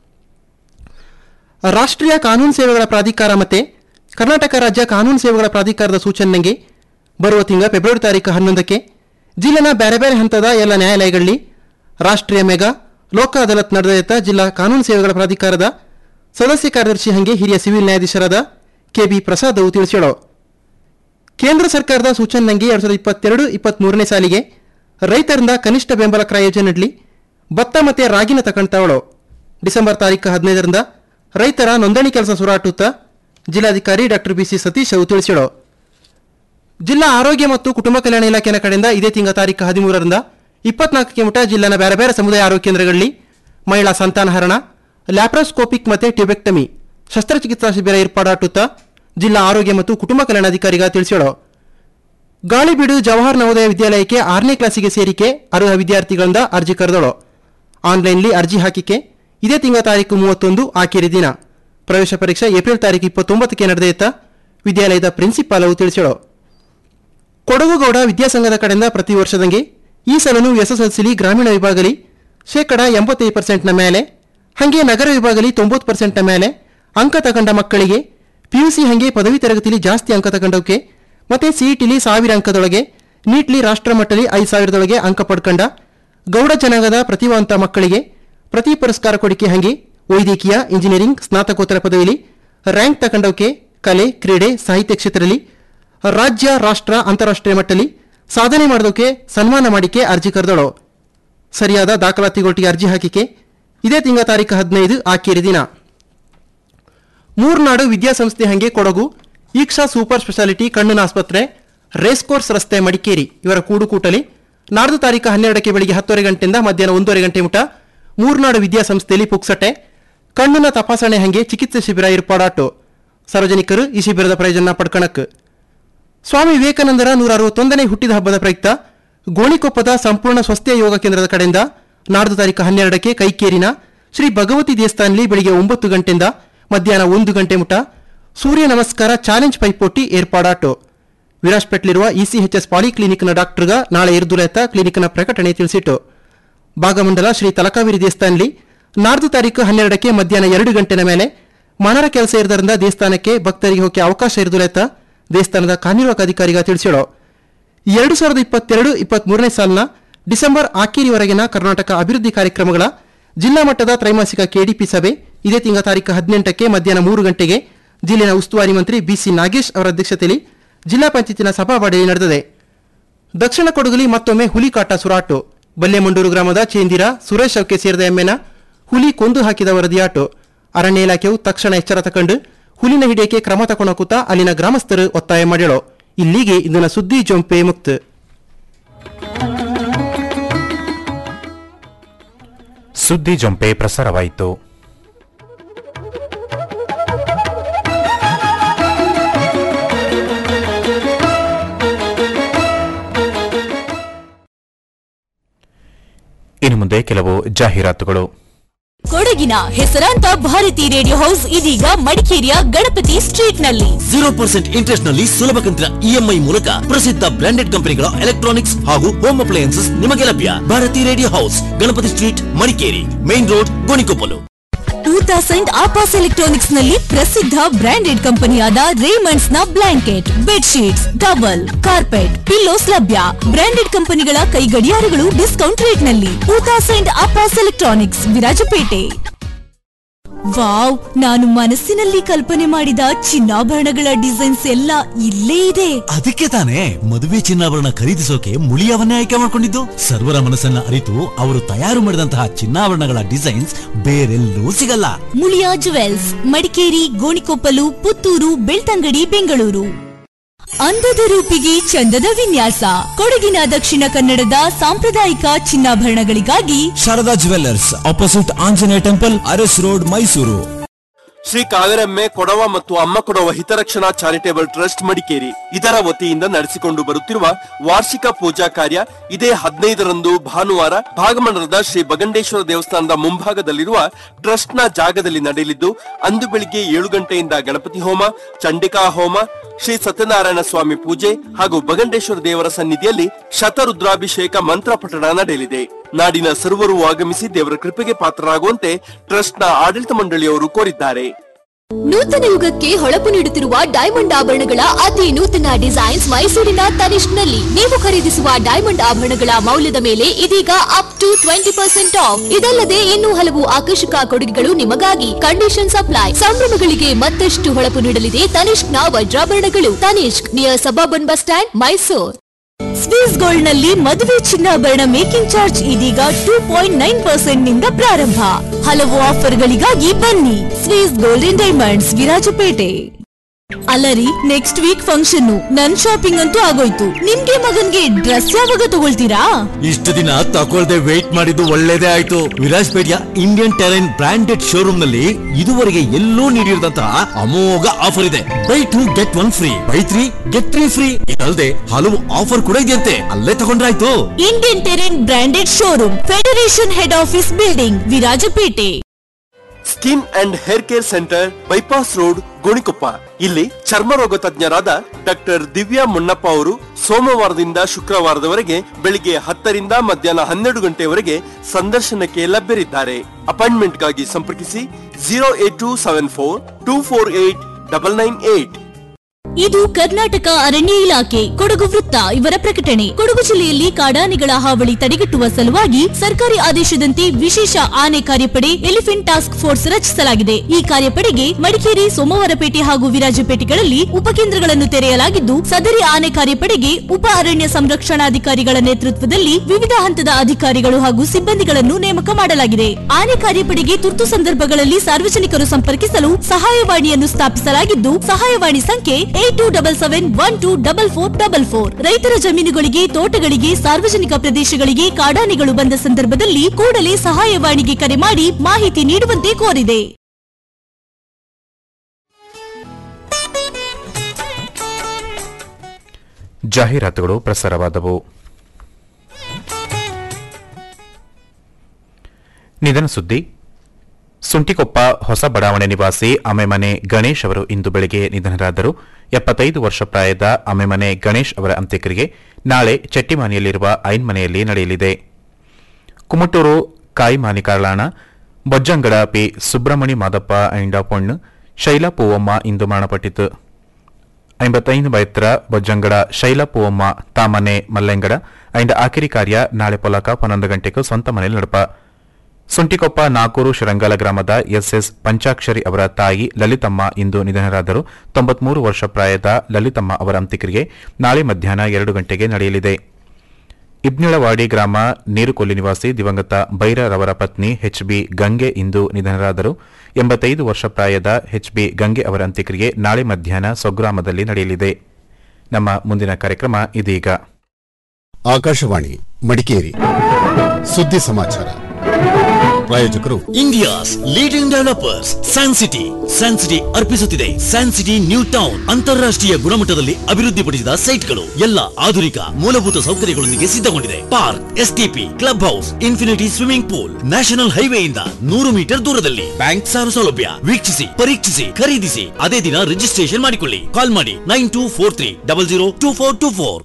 L: ರಾಷ್ಟ್ರೀಯ ಕಾನೂನು ಸೇವೆಗಳ ಪ್ರಾಧಿಕಾರ ಮತ್ತೆ ಕರ್ನಾಟಕ ರಾಜ್ಯ ಕಾನೂನು ಸೇವೆಗಳ ಪ್ರಾಧಿಕಾರದ ಸೂಚನೆಗೆ ಬರುವ ತಿಂಗಳ ಫೆಬ್ರವರಿ ತಾರೀಕು ಹನ್ನೊಂದಕ್ಕೆ ಜಿಲ್ಲೆನ ಬೇರೆ ಬೇರೆ ಹಂತದ ಎಲ್ಲ ನ್ಯಾಯಾಲಯಗಳಲ್ಲಿ ರಾಷ್ಟ್ರೀಯ ಮೆಗಾ ಲೋಕ ಅದಾಲತ್ ನಡೆದ ಜಿಲ್ಲಾ ಕಾನೂನು ಸೇವೆಗಳ ಪ್ರಾಧಿಕಾರದ ಸದಸ್ಯ ಕಾರ್ಯದರ್ಶಿ ಹಂಗೆ ಹಿರಿಯ ಸಿವಿಲ್ ನ್ಯಾಯಾಧೀಶರಾದ ಕೆ ಬಿ ಪ್ರಸಾದ್ ಅವು ತಿಳಿಸ್ಯಾಳು ಕೇಂದ್ರ ಸರ್ಕಾರದ ಸೂಚನೆಗೆ ಎರಡು ಸಾವಿರದ ಇಪ್ಪತ್ತೆರಡು ಇಪ್ಪತ್ತ್ಮೂರನೇ ಸಾಲಿಗೆ ರೈತರಿಂದ ಕನಿಷ್ಠ ಬೆಂಬಲ ಕ್ರಯ ಯೋಜನೆಯಲ್ಲಿ ಭತ್ತ ಮತ್ತು ರಾಗಿನ ತಗೊಂತಾವಳು ಡಿಸೆಂಬರ್ ತಾರೀಕು ಹದಿನೈದರಿಂದ ರೈತರ ನೋಂದಣಿ ಕೆಲಸ ಸುರಾಟುತ್ತಾ ಜಿಲ್ಲಾಧಿಕಾರಿ ಡಾಕ್ಟರ್ ಬಿಸಿ ಸತೀಶ್ ಅವು ತಿಳಿಸಿಳು ಜಿಲ್ಲಾ ಆರೋಗ್ಯ ಮತ್ತು ಕುಟುಂಬ ಕಲ್ಯಾಣ ಇಲಾಖೆಯ ಕಡೆಯಿಂದ ಇದೇ ತಿಂಗಳ ತಾರೀಕು ಹದಿಮೂರರಿಂದ ಇಪ್ಪತ್ನಾಲ್ಕಕ್ಕೆ ಮುಟ ಜಿಲ್ಲೆನ ಬೇರೆ ಬೇರೆ ಸಮುದಾಯ ಆರೋಗ್ಯ ಕೇಂದ್ರಗಳಲ್ಲಿ ಮಹಿಳಾ ಸಂತಾನಹರಣ ಲ್ಯಾಪ್ರೋಸ್ಕೋಪಿಕ್ ಮತ್ತು ಟ್ಯೂಬೆಕ್ಟಮಿ ಶಸ್ತ್ರಚಿಕಿತ್ಸಾ ಶಿಬಿರ ಏರ್ಪಾಡಾಟುತ್ತಾ ಜಿಲ್ಲಾ ಆರೋಗ್ಯ ಮತ್ತು ಕುಟುಂಬ ಕಲ್ಯಾಣಾಧಿಕಾರಿಗ ತಿಳಿಸ್ಯಾಳು ಗಾಳಿಬೀಡು ಜವಾಹರ್ ನವೋದಯ ವಿದ್ಯಾಲಯಕ್ಕೆ ಆರನೇ ಕ್ಲಾಸಿಗೆ ಸೇರಿಕೆ ಅರ್ಹ ವಿದ್ಯಾರ್ಥಿಗಳಿಂದ ಅರ್ಜಿ ಕರೆದಳು ಆನ್ಲೈನ್ಲಿ ಅರ್ಜಿ ಹಾಕಿಕೆ ಇದೇ ತಿಂಗಳ ತಾರೀಕು ಮೂವತ್ತೊಂದು ಆಖರಿ ದಿನ ಪ್ರವೇಶ ಪರೀಕ್ಷೆ ಏಪ್ರಿಲ್ ತಾರೀಕು ಇಪ್ಪತ್ತೊಂಬತ್ತಕ್ಕೆ ನಡೆದೈತ ವಿದ್ಯಾಲಯದ ಪ್ರಿನ್ಸಿಪಾಲ್ ಅವು ತಿಳಿಸ್ಯಾಳು ಕೊಡಗುಗೌಡ ವಿದ್ಯಾಸಂಘದ ಕಡೆಯಿಂದ ಪ್ರತಿ ವರ್ಷದಂಗೆ ಈ ಸಲನು ಎಸ್ಎಸ್ಎಲ್ಸಿಲಿ ಗ್ರಾಮೀಣ ವಿಭಾಗಲಿ ಶೇಕಡ ಎಂಬತ್ತೈದು ಪರ್ಸೆಂಟ್ನ ಮೇಲೆ ಹಾಗೆ ನಗರ ವಿಭಾಗಲಿ ತೊಂಬತ್ತು ಪರ್ಸೆಂಟ್ನ ಮೇಲೆ ಅಂಕ ತಗೊಂಡ ಮಕ್ಕಳಿಗೆ ಪಿಯುಸಿ ಹಾಗೆ ಪದವಿ ತರಗತಿಲಿ ಜಾಸ್ತಿ ಅಂಕ ತಗೊಂಡವಕ್ಕೆ ಮತ್ತೆ ಸಿಇಟಿಲಿ ಸಾವಿರ ಅಂಕದೊಳಗೆ ನೀಟ್ಲಿ ರಾಷ್ಟ್ರ ಮಟ್ಟಲಿ ಐದು ಸಾವಿರದೊಳಗೆ ಅಂಕ ಪಡ್ಕೊಂಡ ಗೌಡ ಜನಾಂಗದ ಪ್ರತಿಭಾವಂತ ಮಕ್ಕಳಿಗೆ ಪ್ರತಿ ಪುರಸ್ಕಾರ ಕೊಡಿಕೆ ಹಾಗೆ ವೈದ್ಯಕೀಯ ಇಂಜಿನಿಯರಿಂಗ್ ಸ್ನಾತಕೋತ್ತರ ಪದವಿಲಿ ರ್ಯಾಂಕ್ ತಗೊಂಡವಕ್ಕೆ ಕಲೆ ಕ್ರೀಡೆ ಸಾಹಿತ್ಯ ಕ್ಷೇತ್ರದಲ್ಲಿ ರಾಜ್ಯ ರಾಷ್ಟ್ರ ಅಂತಾರಾಷ್ಟ್ರೀಯ ಮಟ್ಟದಲ್ಲಿ ಸಾಧನೆ ಮಾಡೋದಕ್ಕೆ ಸನ್ಮಾನ ಮಾಡಿಕೆ ಅರ್ಜಿ ಕರೆದಳು ಸರಿಯಾದ ದಾಖಲಾತಿಗೊಟ್ಟಿಗೆ ಅರ್ಜಿ ಹಾಕಿಕೆ ಇದೇ ತಿಂಗಳ ತಾರೀಕು ಹದಿನೈದು ಆಕೇರಿ ದಿನ ಮೂರ್ನಾಡು ವಿದ್ಯಾಸಂಸ್ಥೆ ಹಂಗೆ ಕೊಡಗು ಈಕ್ಷಾ ಸೂಪರ್ ಸ್ಪೆಷಾಲಿಟಿ ಕಣ್ಣಿನ ಆಸ್ಪತ್ರೆ ರೇಸ್ ಕೋರ್ಸ್ ರಸ್ತೆ ಮಡಿಕೇರಿ ಇವರ ಕೂಡುಕೂಟಲಿ ನಾಡ್ದು ತಾರೀಕು ಹನ್ನೆರಡಕ್ಕೆ ಬೆಳಿಗ್ಗೆ ಹತ್ತುವರೆ ಗಂಟೆಯಿಂದ ಮಧ್ಯಾಹ್ನ ಒಂದೂವರೆ ಗಂಟೆ ಮುಟ ಮೂರ್ನಾಡು ವಿದ್ಯಾಸಂಸ್ಥೆಯಲ್ಲಿ ಪುಕ್ಸಟೆ ಕಣ್ಣಿನ ತಪಾಸಣೆ ಹಂಗೆ ಚಿಕಿತ್ಸೆ ಶಿಬಿರ ಏರ್ಪಾಡಾಟು ಸಾರ್ವಜನಿಕರು ಈ ಶಿಬಿರದ ಪ್ರಯೋಜನ ಪಡ್ಕಣಕ್ ಸ್ವಾಮಿ ವಿವೇಕಾನಂದರ ನೂರ ಅರವತ್ತೊಂದನೇ ಹುಟ್ಟಿದ ಹಬ್ಬದ ಪ್ರಯುಕ್ತ ಗೋಣಿಕೊಪ್ಪದ ಸಂಪೂರ್ಣ ಸ್ವಸ್ಥ್ಯ ಯೋಗ ಕೇಂದ್ರದ ಕಡೆಯಿಂದ ನಾಡ್ದು ತಾರೀಕು ಹನ್ನೆರಡಕ್ಕೆ ಕೈಕೇರಿನ ಶ್ರೀ ಭಗವತಿ ದೇವಸ್ಥಾನದಲ್ಲಿ ಬೆಳಿಗ್ಗೆ ಒಂಬತ್ತು ಗಂಟೆಯಿಂದ ಮಧ್ಯಾಹ್ನ ಒಂದು ಗಂಟೆ ಮುಟ ಸೂರ್ಯ ನಮಸ್ಕಾರ ಚಾಲೆಂಜ್ ಪೈಪೋಟಿ ಏರ್ಪಾಡಾಟು ವಿರಾಜ್ಪೇಟ್ಲಿರುವ ಇಸಿಎಚ್ಎಸ್ ಪಾಲಿಕ್ಲಿನಿಕ್ನ ಡಾಕ್ಟರ್ಗ ನಾಳೆ ಇರ್ದುಲೆತ್ತ ಕ್ಲಿನಿಕ್ನ ಪ್ರಕಟಣೆ ತಿಳಿಸಿಟ್ಟು ಭಾಗಮಂಡಲ ಶ್ರೀ ತಲಕಾವೇರಿ ದೇವಸ್ಥಾನದಲ್ಲಿ ನಾಡ್ದು ತಾರೀಕು ಹನ್ನೆರಡಕ್ಕೆ ಮಧ್ಯಾಹ್ನ ಎರಡು ಗಂಟೆನ ಮೇಲೆ ಮನರ ಕೆಲಸ ಇರದರಿಂದ ದೇವಸ್ಥಾನಕ್ಕೆ ಭಕ್ತರಿಗೆ ಹೋಗಿ ಅವಕಾಶ ಇರುದುಲೆತ್ತ ದೇವಸ್ಥಾನದ ಕಾರ್ಯನಿರ್ವಾಹಕ ಅಧಿಕಾರಿಗ ತಿಳಿಸಿಳು ಎರಡು ಸಾವಿರದ ಇಪ್ಪತ್ತೆರಡು ಇಪ್ಪತ್ಮೂರನೇ ಸಾಲಿನ ಡಿಸೆಂಬರ್ ಆಖೀರಿವರೆಗಿನ ಕರ್ನಾಟಕ ಅಭಿವೃದ್ಧಿ ಕಾರ್ಯಕ್ರಮಗಳ ಜಿಲ್ಲಾ ಮಟ್ಟದ ತ್ರೈಮಾಸಿಕ ಕೆಡಿಪಿ ಸಭೆ ಇದೇ ತಿಂಗಳ ತಾರೀಕು ಹದಿನೆಂಟಕ್ಕೆ ಮಧ್ಯಾಹ್ನ ಮೂರು ಗಂಟೆಗೆ ಜಿಲ್ಲೆಯ ಉಸ್ತುವಾರಿ ಮಂತ್ರಿ ಬಿಸಿ ನಾಗೇಶ್ ಅವರ ಅಧ್ಯಕ್ಷತೆಯಲ್ಲಿ ಜಿಲ್ಲಾ ಪಂಚಾಯತಿನ ಸಭಾವಾಡಿಯಲ್ಲಿ ನಡೆದಿದೆ ದಕ್ಷಿಣ ಕೊಡಗಲಿ ಮತ್ತೊಮ್ಮೆ ಹುಲಿ ಕಾಟ ಸುರಾಟು ಬಲ್ಲೆಮಂಡೂರು ಗ್ರಾಮದ ಚೇಂದಿರ ಸುರೇಶ್ ಅವಕ್ಕೆ ಸೇರಿದ ಎಮ್ಮೆನ ಹುಲಿ ಕೊಂದು ಹಾಕಿದ ವರದಿಯಾಟು ಅರಣ್ಯ ಇಲಾಖೆಯು ತಕ್ಷಣ ಎಚ್ಚರ ತಕೊಂಡು ಹುಲಿನ ಹಿಡಿಯಕ್ಕೆ ಕ್ರಮ ತಗೊಳಕುತ್ತ ಅಲ್ಲಿನ ಗ್ರಾಮಸ್ಥರು ಒತ್ತಾಯ ಮಾಡ್ಯಳು ಇಲ್ಲಿಗೆ ಇಂದಿನ ಸುದ್ದಿ ಜೊಂಪೆ ಮುಕ್ತ
A: ಸುದ್ದಿ ಜೊಂಪೆ ಪ್ರಸಾರವಾಯಿತು ಇನ್ನು ಮುಂದೆ ಕೆಲವು ಜಾಹೀರಾತುಗಳು
M: ಕೊಡಗಿನ ಹೆಸರಾಂತ ಭಾರತಿ ರೇಡಿಯೋ ಹೌಸ್ ಇದೀಗ ಮಡಿಕೇರಿಯ ಗಣಪತಿ ಸ್ಟ್ರೀಟ್ ನಲ್ಲಿ
N: ಜೀರೋ ಪರ್ಸೆಂಟ್ ಇಂಟ್ರೆಸ್ಟ್ ನಲ್ಲಿ ಸುಲಭ ಕಂತಿನ ಇಎಂಐ ಮೂಲಕ ಪ್ರಸಿದ್ಧ ಬ್ರಾಂಡೆಡ್ ಕಂಪನಿಗಳ ಎಲೆಕ್ಟ್ರಾನಿಕ್ಸ್ ಹಾಗೂ ಹೋಮ್ ಅಪ್ಲಯನ್ಸಸ್ ನಿಮಗೆ ಲಭ್ಯ Bharathi radio house Ganapathi street Madikeri main road Gonikoppal
M: two thousand ಆಪಾಸ್ ಎಲೆಕ್ಟ್ರಾನಿಕ್ಸ್ ನಲ್ಲಿ ಪ್ರಸಿದ್ಧ ಬ್ರಾಂಡೆಡ್ ಕಂಪನಿಯಾದ ರೇಮಂಡ್ಸ್ ನ blanket bedsheets towel carpet pillows ಲಭ್ಯ ಬ್ರಾಂಡೆಡ್ ಕಂಪನಿಗಳ ಕೈ ಗಡಿಯಾರಗಳು ಡಿಸ್ಕೌಂಟ್ ರೇಟ್ ನಲ್ಲಿ ಟೂ ತೌಸಂಡ್ ಆಪಾಸ್ ಎಲೆಕ್ಟ್ರಾನಿಕ್ಸ್ ವಿರಾಜಪೇಟೆ ವಾವ್ ನಾನು ಮನಸ್ಸಿನಲ್ಲಿ ಕಲ್ಪನೆ ಮಾಡಿದ ಚಿನ್ನಾಭರಣಗಳ ಡಿಸೈನ್ಸ್ ಎಲ್ಲ ಇಲ್ಲೇ ಇದೆ
N: ಅದಕ್ಕೆ ತಾನೇ ಮದುವೆ ಚಿನ್ನಾಭರಣ ಖರೀದಿಸೋಕೆ ಮುಳಿಯವನ್ನೇ ಆಯ್ಕೆ ಮಾಡಿಕೊಂಡಿದ್ದು ಸರ್ವರ ಮನಸ್ಸನ್ನ ಅರಿತು ಅವರು ತಯಾರು ಮಾಡಿದಂತಹ ಚಿನ್ನಾಭರಣಗಳ ಡಿಸೈನ್ಸ್ ಬೇರೆಲ್ಲೂ ಸಿಗಲ್ಲ
M: ಮುಳಿಯಾ ಜುವೆಲ್ಸ್ ಮಡಿಕೇರಿ ಗೋಣಿಕೊಪ್ಪಲು ಪುತ್ತೂರು ಬೆಳ್ತಂಗಡಿ ಬೆಂಗಳೂರು ಅಂದದ ರೂಪಿಗೆ ಚಂದದ ವಿನ್ಯಾಸ ಕೊಡಗಿನ ದಕ್ಷಿಣ ಕನ್ನಡದ ಸಾಂಪ್ರದಾಯಿಕ ಚಿನ್ನಾಭರಣಗಳಿಗಾಗಿ
O: Sharada jewellers opposite Anjaneya temple Aras road Mysuru Shri Kaveramme Kodava ಮತ್ತು ಅಮ್ಮ ಕೊಡವ ಹಿತರಕ್ಷಣಾ ಚಾರಿಟೇಬಲ್ ಟ್ರಸ್ಟ್ ಮಡಿಕೇರಿ ಇದರ ವತಿಯಿಂದ ನಡೆಸಿಕೊಂಡು ಬರುತ್ತಿರುವ ವಾರ್ಷಿಕ ಪೂಜಾ ಕಾರ್ಯ ಇದೇ ಹದಿನೈದರಂದು ಭಾನುವಾರ ಭಾಗಮಂಡಲದ ಶ್ರೀ ಬಗಂಡೇಶ್ವರ ದೇವಸ್ಥಾನದ ಮುಂಭಾಗದಲ್ಲಿರುವ ಟ್ರಸ್ಟ್ನ ಜಾಗದಲ್ಲಿ ನಡೆಯಲಿದ್ದು ಅಂದು ಬೆಳಿಗ್ಗೆ ಏಳು ಗಂಟೆಯಿಂದ ಗಣಪತಿ ಹೋಮ ಚಂಡಿಕಾ ಹೋಮ ಶ್ರೀ ಸತ್ಯನಾರಾಯಣ ಸ್ವಾಮಿ ಪೂಜೆ ಹಾಗೂ ಬಗಂಡೇಶ್ವರ ದೇವರ ಸನ್ನಿಧಿಯಲ್ಲಿ ಶತರುದ್ರಾಭಿಷೇಕ ಮಂತ್ರ ಪಠಣ ನಡೆಯಲಿದೆ ನಾಡಿನ ಸರ್ವರು ಆಗಮಿಸಿ ದೇವರ ಕೃಪೆಗೆ ಪಾತ್ರರಾಗುವಂತೆ ಟ್ರಸ್ಟ್ನ ಆಡಳಿತ ಮಂಡಳಿಯವರು ಕೋರಿದ್ದಾರೆ
M: ನೂತನ ಯುಗಕ್ಕೆ ಹೊಳಪು ನೀಡುತ್ತಿರುವ ಡೈಮಂಡ್ ಆಭರಣಗಳ ಅತಿ ನೂತನ ಡಿಸೈನ್ಸ್ ಮೈಸೂರಿನ ತನಿಷ್ಕ್ನಲ್ಲಿ ನೀವು ಖರೀದಿಸುವ ಡೈಮಂಡ್ ಆಭರಣಗಳ ಮೌಲ್ಯದ ಮೇಲೆ ಇದೀಗ up to twenty percent off ಇದಲ್ಲದೆ ಇನ್ನೂ ಹಲವು ಆಕರ್ಷಕ ಕೊಡುಗೆಗಳು ನಿಮಗಾಗಿ ಕಂಡೀಷನ್ ಸಪ್ಲೈ ಸಂಭ್ರಮಗಳಿಗೆ ಮತ್ತಷ್ಟು ಹೊಳಪು ನೀಡಲಿದೆ ತನಿಷ್ಕ್ನ ವಜ್ರಾಭರಣಗಳು Tanishq near suburban bus stand Mysuru Swiss gold ನಲ್ಲಿ ಮದುವೆ ಚಿನ್ನಾಭರಣ ಮೇಕಿಂಗ್ ಚಾರ್ಜ್ ಇದೀಗ ಟೂ ಪಾಯಿಂಟ್ ನೈನ್ ಪರ್ಸೆಂಟ್ ನಿಂದ ಪ್ರಾರಂಭ ಹಲವು ಆಫರ್ಗಳಿಗಾಗಿ ಬನ್ನಿ Swiss gold and diamonds Virajpet ಅಲ್ಲರಿ ನೆಕ್ಸ್ಟ್ ವೀಕ್ ಫಂಕ್ಷನ್ ನನ್ ಶಾಪಿಂಗ್ ಅಂತೂ ಆಗೋಯ್ತು ನಿಮ್ಗೆ ಮಗನ್ಗೆ ಡ್ರೆಸ್ ಯಾವಾಗ ತಗೊಳ್ತೀರಾ
N: ಇಷ್ಟು ದಿನ ತಗೊಳ್ದೆ ವೇಟ್ ಮಾಡಿದ್ದು ಒಳ್ಳೇದೇ ಆಯ್ತು ವಿರಾಜ್ಪೇಟೆಯ ಇಂಡಿಯನ್ ಟೆರೈನ್ ಬ್ರಾಂಡೆಡ್ ಶೋರೂಮ್ ನಲ್ಲಿ ಇದುವರೆಗೆ ಎಲ್ಲೂ ನೀಡಿರದಂತಹ ಅಮೋಘ ಆಫರ್ ಇದೆ buy two get one free buy three get three free ಇದಲ್ಲದೆ ಹಲವು ಆಫರ್ ಕೂಡ ಇದೆಯಂತೆ ಅಲ್ಲೇ ತಗೊಂಡ್ರಾಯ್ತು
M: Indian Terrain branded showroom federation head office building Virajpet
O: skin and hair care centre bypass road Gonikoppa ಇಲ್ಲಿ ಚರ್ಮ ರೋಗ ತಜ್ಞರಾದ ಡಾಕ್ಟರ್ ದಿವ್ಯಾ ಮುನ್ನಪ್ಪ ಅವರು ಸೋಮವಾರದಿಂದ ಶುಕ್ರವಾರದವರೆಗೆ ಬೆಳಿಗ್ಗೆ ಹತ್ತರಿಂದ ಮಧ್ಯಾಹ್ನ ಹನ್ನೆರಡು ಗಂಟೆಯವರೆಗೆ ಸಂದರ್ಶನಕ್ಕೆ ಲಭ್ಯರಿದ್ದಾರೆ ಅಪಾಯಿಂಟ್ಮೆಂಟ್ಗಾಗಿ ಸಂಪರ್ಕಿಸಿ zero eight two seven four two four eight double nine eight
M: ಇದು ಕರ್ನಾಟಕ ಅರಣ್ಯ ಇಲಾಖೆ ಕೊಡಗು ವೃತ್ತ ಇವರ ಪ್ರಕಟಣೆ ಕೊಡಗು ಜಿಲ್ಲೆಯಲ್ಲಿ ಕಾಡಾನೆಗಳ ಹಾವಳಿ ತಡೆಗಟ್ಟುವ ಸಲುವಾಗಿ ಸರ್ಕಾರಿ ಆದೇಶದಂತೆ ವಿಶೇಷ ಆನೆ ಕಾರ್ಯಪಡೆ ಎಲಿಫೆಂಟ್ ಟಾಸ್ಕ್ ಫೋರ್ಸ್ ರಚಿಸಲಾಗಿದೆ ಈ ಕಾರ್ಯಪಡೆಗೆ ಮಡಿಕೇರಿ ಸೋಮವಾರಪೇಟೆ ಹಾಗೂ ವಿರಾಜಪೇಟೆಗಳಲ್ಲಿ ಉಪಕೇಂದ್ರಗಳನ್ನು ತೆರೆಯಲಾಗಿದ್ದು ಸದರಿ ಆನೆ ಕಾರ್ಯಪಡೆಗೆ ಉಪ ಅರಣ್ಯ ಸಂರಕ್ಷಣಾಧಿಕಾರಿಗಳ ನೇತೃತ್ವದಲ್ಲಿ ವಿವಿಧ ಹಂತದ ಅಧಿಕಾರಿಗಳು ಹಾಗೂ ಸಿಬ್ಬಂದಿಗಳನ್ನು ನೇಮಕ ಮಾಡಲಾಗಿದೆ ಆನೆ ಕಾರ್ಯಪಡೆಗೆ ತುರ್ತು ಸಂದರ್ಭಗಳಲ್ಲಿ ಸಾರ್ವಜನಿಕರು ಸಂಪರ್ಕಿಸಲು ಸಹಾಯವಾಣಿಯನ್ನು ಸ್ಥಾಪಿಸಲಾಗಿದ್ದು ಸಹಾಯವಾಣಿ ಸಂಖ್ಯೆ eight two double seven one two double four double four ರೈತರ ಜಮೀನುಗಳಿಗೆ ತೋಟಗಳಿಗೆ ಸಾರ್ವಜನಿಕ ಪ್ರದೇಶಗಳಿಗೆ ಕಾಡಾನೆಗಳು ಬಂದ ಸಂದರ್ಭದಲ್ಲಿ ಕೂಡಲೇ ಸಹಾಯವಾಣಿಗೆ ಕರೆ ಮಾಡಿ ಮಾಹಿತಿ ನೀಡುವಂತೆ ಕೋರಿದೆ
A: ಜಾಹೀರಾತುಗಳು ಪ್ರಸಾರವಾದವು ನಿಧನ ಸುದ್ದಿ ಸುಂಟಿಕೊಪ್ಪ ಹೊಸ ಬಡಾವಣೆ ನಿವಾಸಿ ಅಮೆಮನೆ ಗಣೇಶ್ ಅವರು ಇಂದು ಬೆಳಗ್ಗೆ ನಿಧನರಾದರು ಎಪ್ಪತ್ತೈದು ವರ್ಷ ಪ್ರಾಯದ ಅಮೆಮನೆ ಗಣೇಶ್ ಅವರ ಅಂತ್ಯಕ್ರಿಯೆ ನಾಳೆ ಚೆಟ್ಟಿಮಾನಿಯಲ್ಲಿರುವ ಐನ್ ಮನೆಯಲ್ಲಿ ನಡೆಯಲಿದೆ ಕುಮಟೂರು ಕಾಯಿಮಾನಿ ಕಾಳಾಣ ಬೊಜ್ಜಂಗಡ ಪಿ ಸುಬ್ರಹ್ಮಣಿ ಮಾದಪ್ಪ ಅಂಡ ಪೊಣ್ಣು ಶೈಲಾ ಪೂವಮ್ಮ ಇಂದು ಮರಣಪಟ್ಟಿತು ಐಂಬತ್ತೈದು ಬೈತ್ರ ಬೊಜ್ಜಂಗಡ ಶೈಲಾ ಪೂವಮ್ಮ ತಾಮನೆ ಮಲ್ಲೆಂಗಡ ಅಂಡ್ ಆಕಿರಿ ಕಾರ್ಯ ನಾಳೆ ಪೊಲಕ ಪನ್ನೊಂದು ಗಂಟೆಗೂ ಸ್ವಂತ ಮನೆಯಲ್ಲಿ ನಡಪ ಸುಂಟಿಕೊಪ್ಪ ನಾಕೂರು ಶಿರಂಗಲ ಗ್ರಾಮದ ಎಸ್ಎಸ್ ಪಂಚಾಕ್ಷರಿ ಅವರ ತಾಯಿ ಲಲಿತಮ್ಮ ಇಂದು ನಿಧನರಾದರು ತೊಂಬತ್ಮೂರು ವರ್ಷ ಪ್ರಾಯದ ಲಲಿತಮ್ಮ ಅವರ ಅಂತ್ಯಕ್ರಿಯೆ ನಾಳೆ ಮಧ್ಯಾಹ್ನ ಎರಡು ಗಂಟೆಗೆ ನಡೆಯಲಿದೆ ಇಬ್ನಿಳವಾಡಿ ಗ್ರಾಮ ನೀರುಕೊಲ್ಲಿ ನಿವಾಸಿ ದಿವಂಗತ ಬೈರರವರ ಪತ್ನಿ ಎಚ್ಬಿ ಗಂಗೆ ಇಂದು ನಿಧನರಾದರು ಎಂಬತ್ತೈದು ವರ್ಷ ಪ್ರಾಯದ ಎಚ್ಬಿ ಗಂಗೆ ಅವರ ಅಂತ್ಯಕ್ರಿಯೆ ನಾಳೆ ಮಧ್ಯಾಹ್ನ ಸ್ವಗ್ರಾಮದಲ್ಲಿ ನಡೆಯಲಿದೆ ನಮ್ಮ ಮುಂದಿನ ಕಾರ್ಯಕ್ರಮ ಇದೀಗ
P: ಆಕಾಶವಾಣಿ ಮಡಿಕೇರಿ ಸುದ್ದಿ ಸಮಾಚಾರ ಪ್ರಾಯೋಜಕರು
N: India's leading developers San City San City ಅರ್ಪಿಸುತ್ತಿದೆ ಸ್ಯಾನ್ ಸಿಟಿ ನ್ಯೂ ಟೌನ್ ಅಂತಾರಾಷ್ಟ್ರೀಯ ಗುಣಮಟ್ಟದಲ್ಲಿ ಅಭಿವೃದ್ಧಿಪಡಿಸಿದ ಸೈಟ್ಗಳು ಎಲ್ಲ ಆಧುನಿಕ ಮೂಲಭೂತ ಸೌಕರ್ಯಗಳೊಂದಿಗೆ ಸಿದ್ಧಗೊಂಡಿದೆ park STP club house infinity swimming pool national ಹೈವೇಯಿಂದ ನೂರು ಮೀಟರ್ ದೂರದಲ್ಲಿ ಬ್ಯಾಂಕ್ ಸಾಲ ಸೌಲಭ್ಯ ವೀಕ್ಷಿಸಿ ಪರೀಕ್ಷಿಸಿ ಖರೀದಿಸಿ ಅದೇ ದಿನ ರಿಜಿಸ್ಟ್ರೇಷನ್ ಮಾಡಿಕೊಳ್ಳಿ ಕಾಲ್ ಮಾಡಿ nine two four three double zero two four two four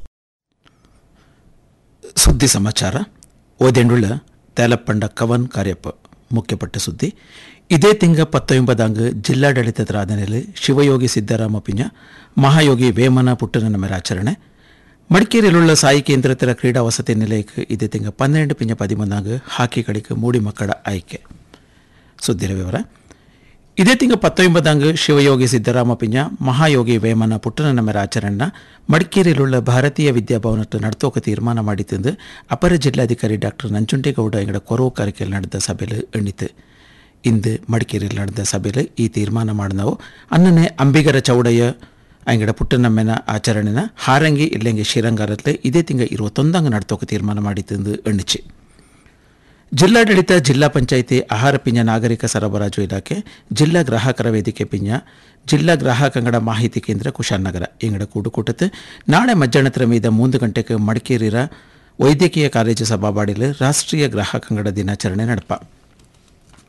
Q: ಸುದ್ದಿ ಸಮಾಚಾರ ಓದೆಂಡುಳ್ಳ ತೇಲಪ್ಪಂಡ ಕವನ್ ಕಾರ್ಯಪ್ಪ ಮುಖ್ಯಪಟ್ಟ ಸುದ್ದಿ ಇದೇ ತಿಂಗ ಪತ್ತೊಂಬದಾಂಗ್ ಜಿಲ್ಲಾಡಳಿತದ ರಾಧನೆಯಲ್ಲಿ ಶಿವಯೋಗಿ ಸಿದ್ದರಾಮ ಪಿಂಜ ಮಹಾಯೋಗಿ ವೇಮನ ಪುಟ್ಟನ ಮೇರಾಚರಣೆ ಮಡಿಕೇರಿಯಲ್ಲಿರುವ ಸಾಯಿ ಕೇಂದ್ರೇತರ ಕ್ರೀಡಾ ವಸತಿ ನಿಲಯಕ್ಕೆ ಇದೇ ತಿಂಗ ಪನ್ನೆರಡು ಪಿಂಜ ಪದಿಮೂന്നാಂಗ್ ಹಾಕಿ ಕಳಿಕೆ ಮೂಡಿ ಮಕ್ಕಳ ಆಯ್ಕೆ ಸುದ್ದಿರ ವಿವರ ಇದೇ ತಿಂಗ ಪತ್ತೊಂಬದಾಂಗ್ ಶಿವಯೋಗಿ ಸಿದ್ದರಾಮ ಪಿಂಜ ಮಹಾಯೋಗಿ ವೇಮನ ಪುಟ್ಟನ ಮೇರಾಚರಣೆನ ಮಡಿಕೇರಿಯಲ್ಲಿರುವ ಭಾರತೀಯ ವಿದ್ಯಾಭವನಕ್ಕೆ ನಡ್ತೋಕ ತೀರ್ಮಾನ ಮಾಡಿತೆಂದು ಅಪರ ಜಿಲ್ಲಾಧಿಕಾರಿ ಡಾಕ್ಟರ್ ನಂಜುಂಡೇಗೌಡ ಎಂಗಡ ಕೊರವು ಕಾರಿಕೆಯಲ್ಲಿ ನಡೆದ ಸಭೆಯಲ್ಲಿ ಎಣ್ಣಿತು ಇಂದು ಮಡಿಕೇರಿಯಲ್ಲಿ ನಡೆದ ಸಭೆಯಲ್ಲಿ ಈ ತೀರ್ಮಾನ ಮಾಡಿದವು ಅನ್ನನೆ ಅಂಬಿಗರ ಚೌಡಯ್ಯ ಅಂಗಡ ಪುಟ್ಟನಮ್ಮೆನ ಆಚರಣೆನ ಹಾರಂಗಿ ಇಲ್ಲೆಂಗೆ ಶ್ರೀರಂಗಾರತ್ಲೆ ಇದೇ ತಿಂಗ ಇರುವತ್ತೊಂದಂಗ ನಡ್ತೋಕ ತೀರ್ಮಾನ ಮಾಡಿತೆಂದು ಎಣ್ಣಿಚಿ ಜಿಲ್ಲಾಡಳಿತ ಜಿಲ್ಲಾ ಪಂಚಾಯಿತಿ ಆಹಾರ ಪಿಂಜ ನಾಗರಿಕ ಸರಬರಾಜು ಇಲಾಖೆ ಜಿಲ್ಲಾ ಗ್ರಾಹಕರ ವೇದಿಕೆ ಪಿಂಜ ಜಿಲ್ಲಾ ಗ್ರಾಹಕಂಗಡ ಮಾಹಿತಿ ಕೇಂದ್ರ ಕುಶಾಲನಗರ ಇಂಗಡ ಕೂಡುಕೂಟത്ത് ನಾಳೆ ಮಧ್ಯಾಹ್ನತ್ರ ಮೀದ ಮೂಂದು ಗಂಟೆಗೆ ಮಡಿಕೇರಿರ ವೈದ್ಯಕೀಯ ಕಾಲೇಜು ಸಭಾಬಾಡಿಲು ರಾಷ್ಟ್ರೀಯ ಗ್ರಾಹಕಂಗಡ ದಿನಾಚರಣೆ ನಡಪ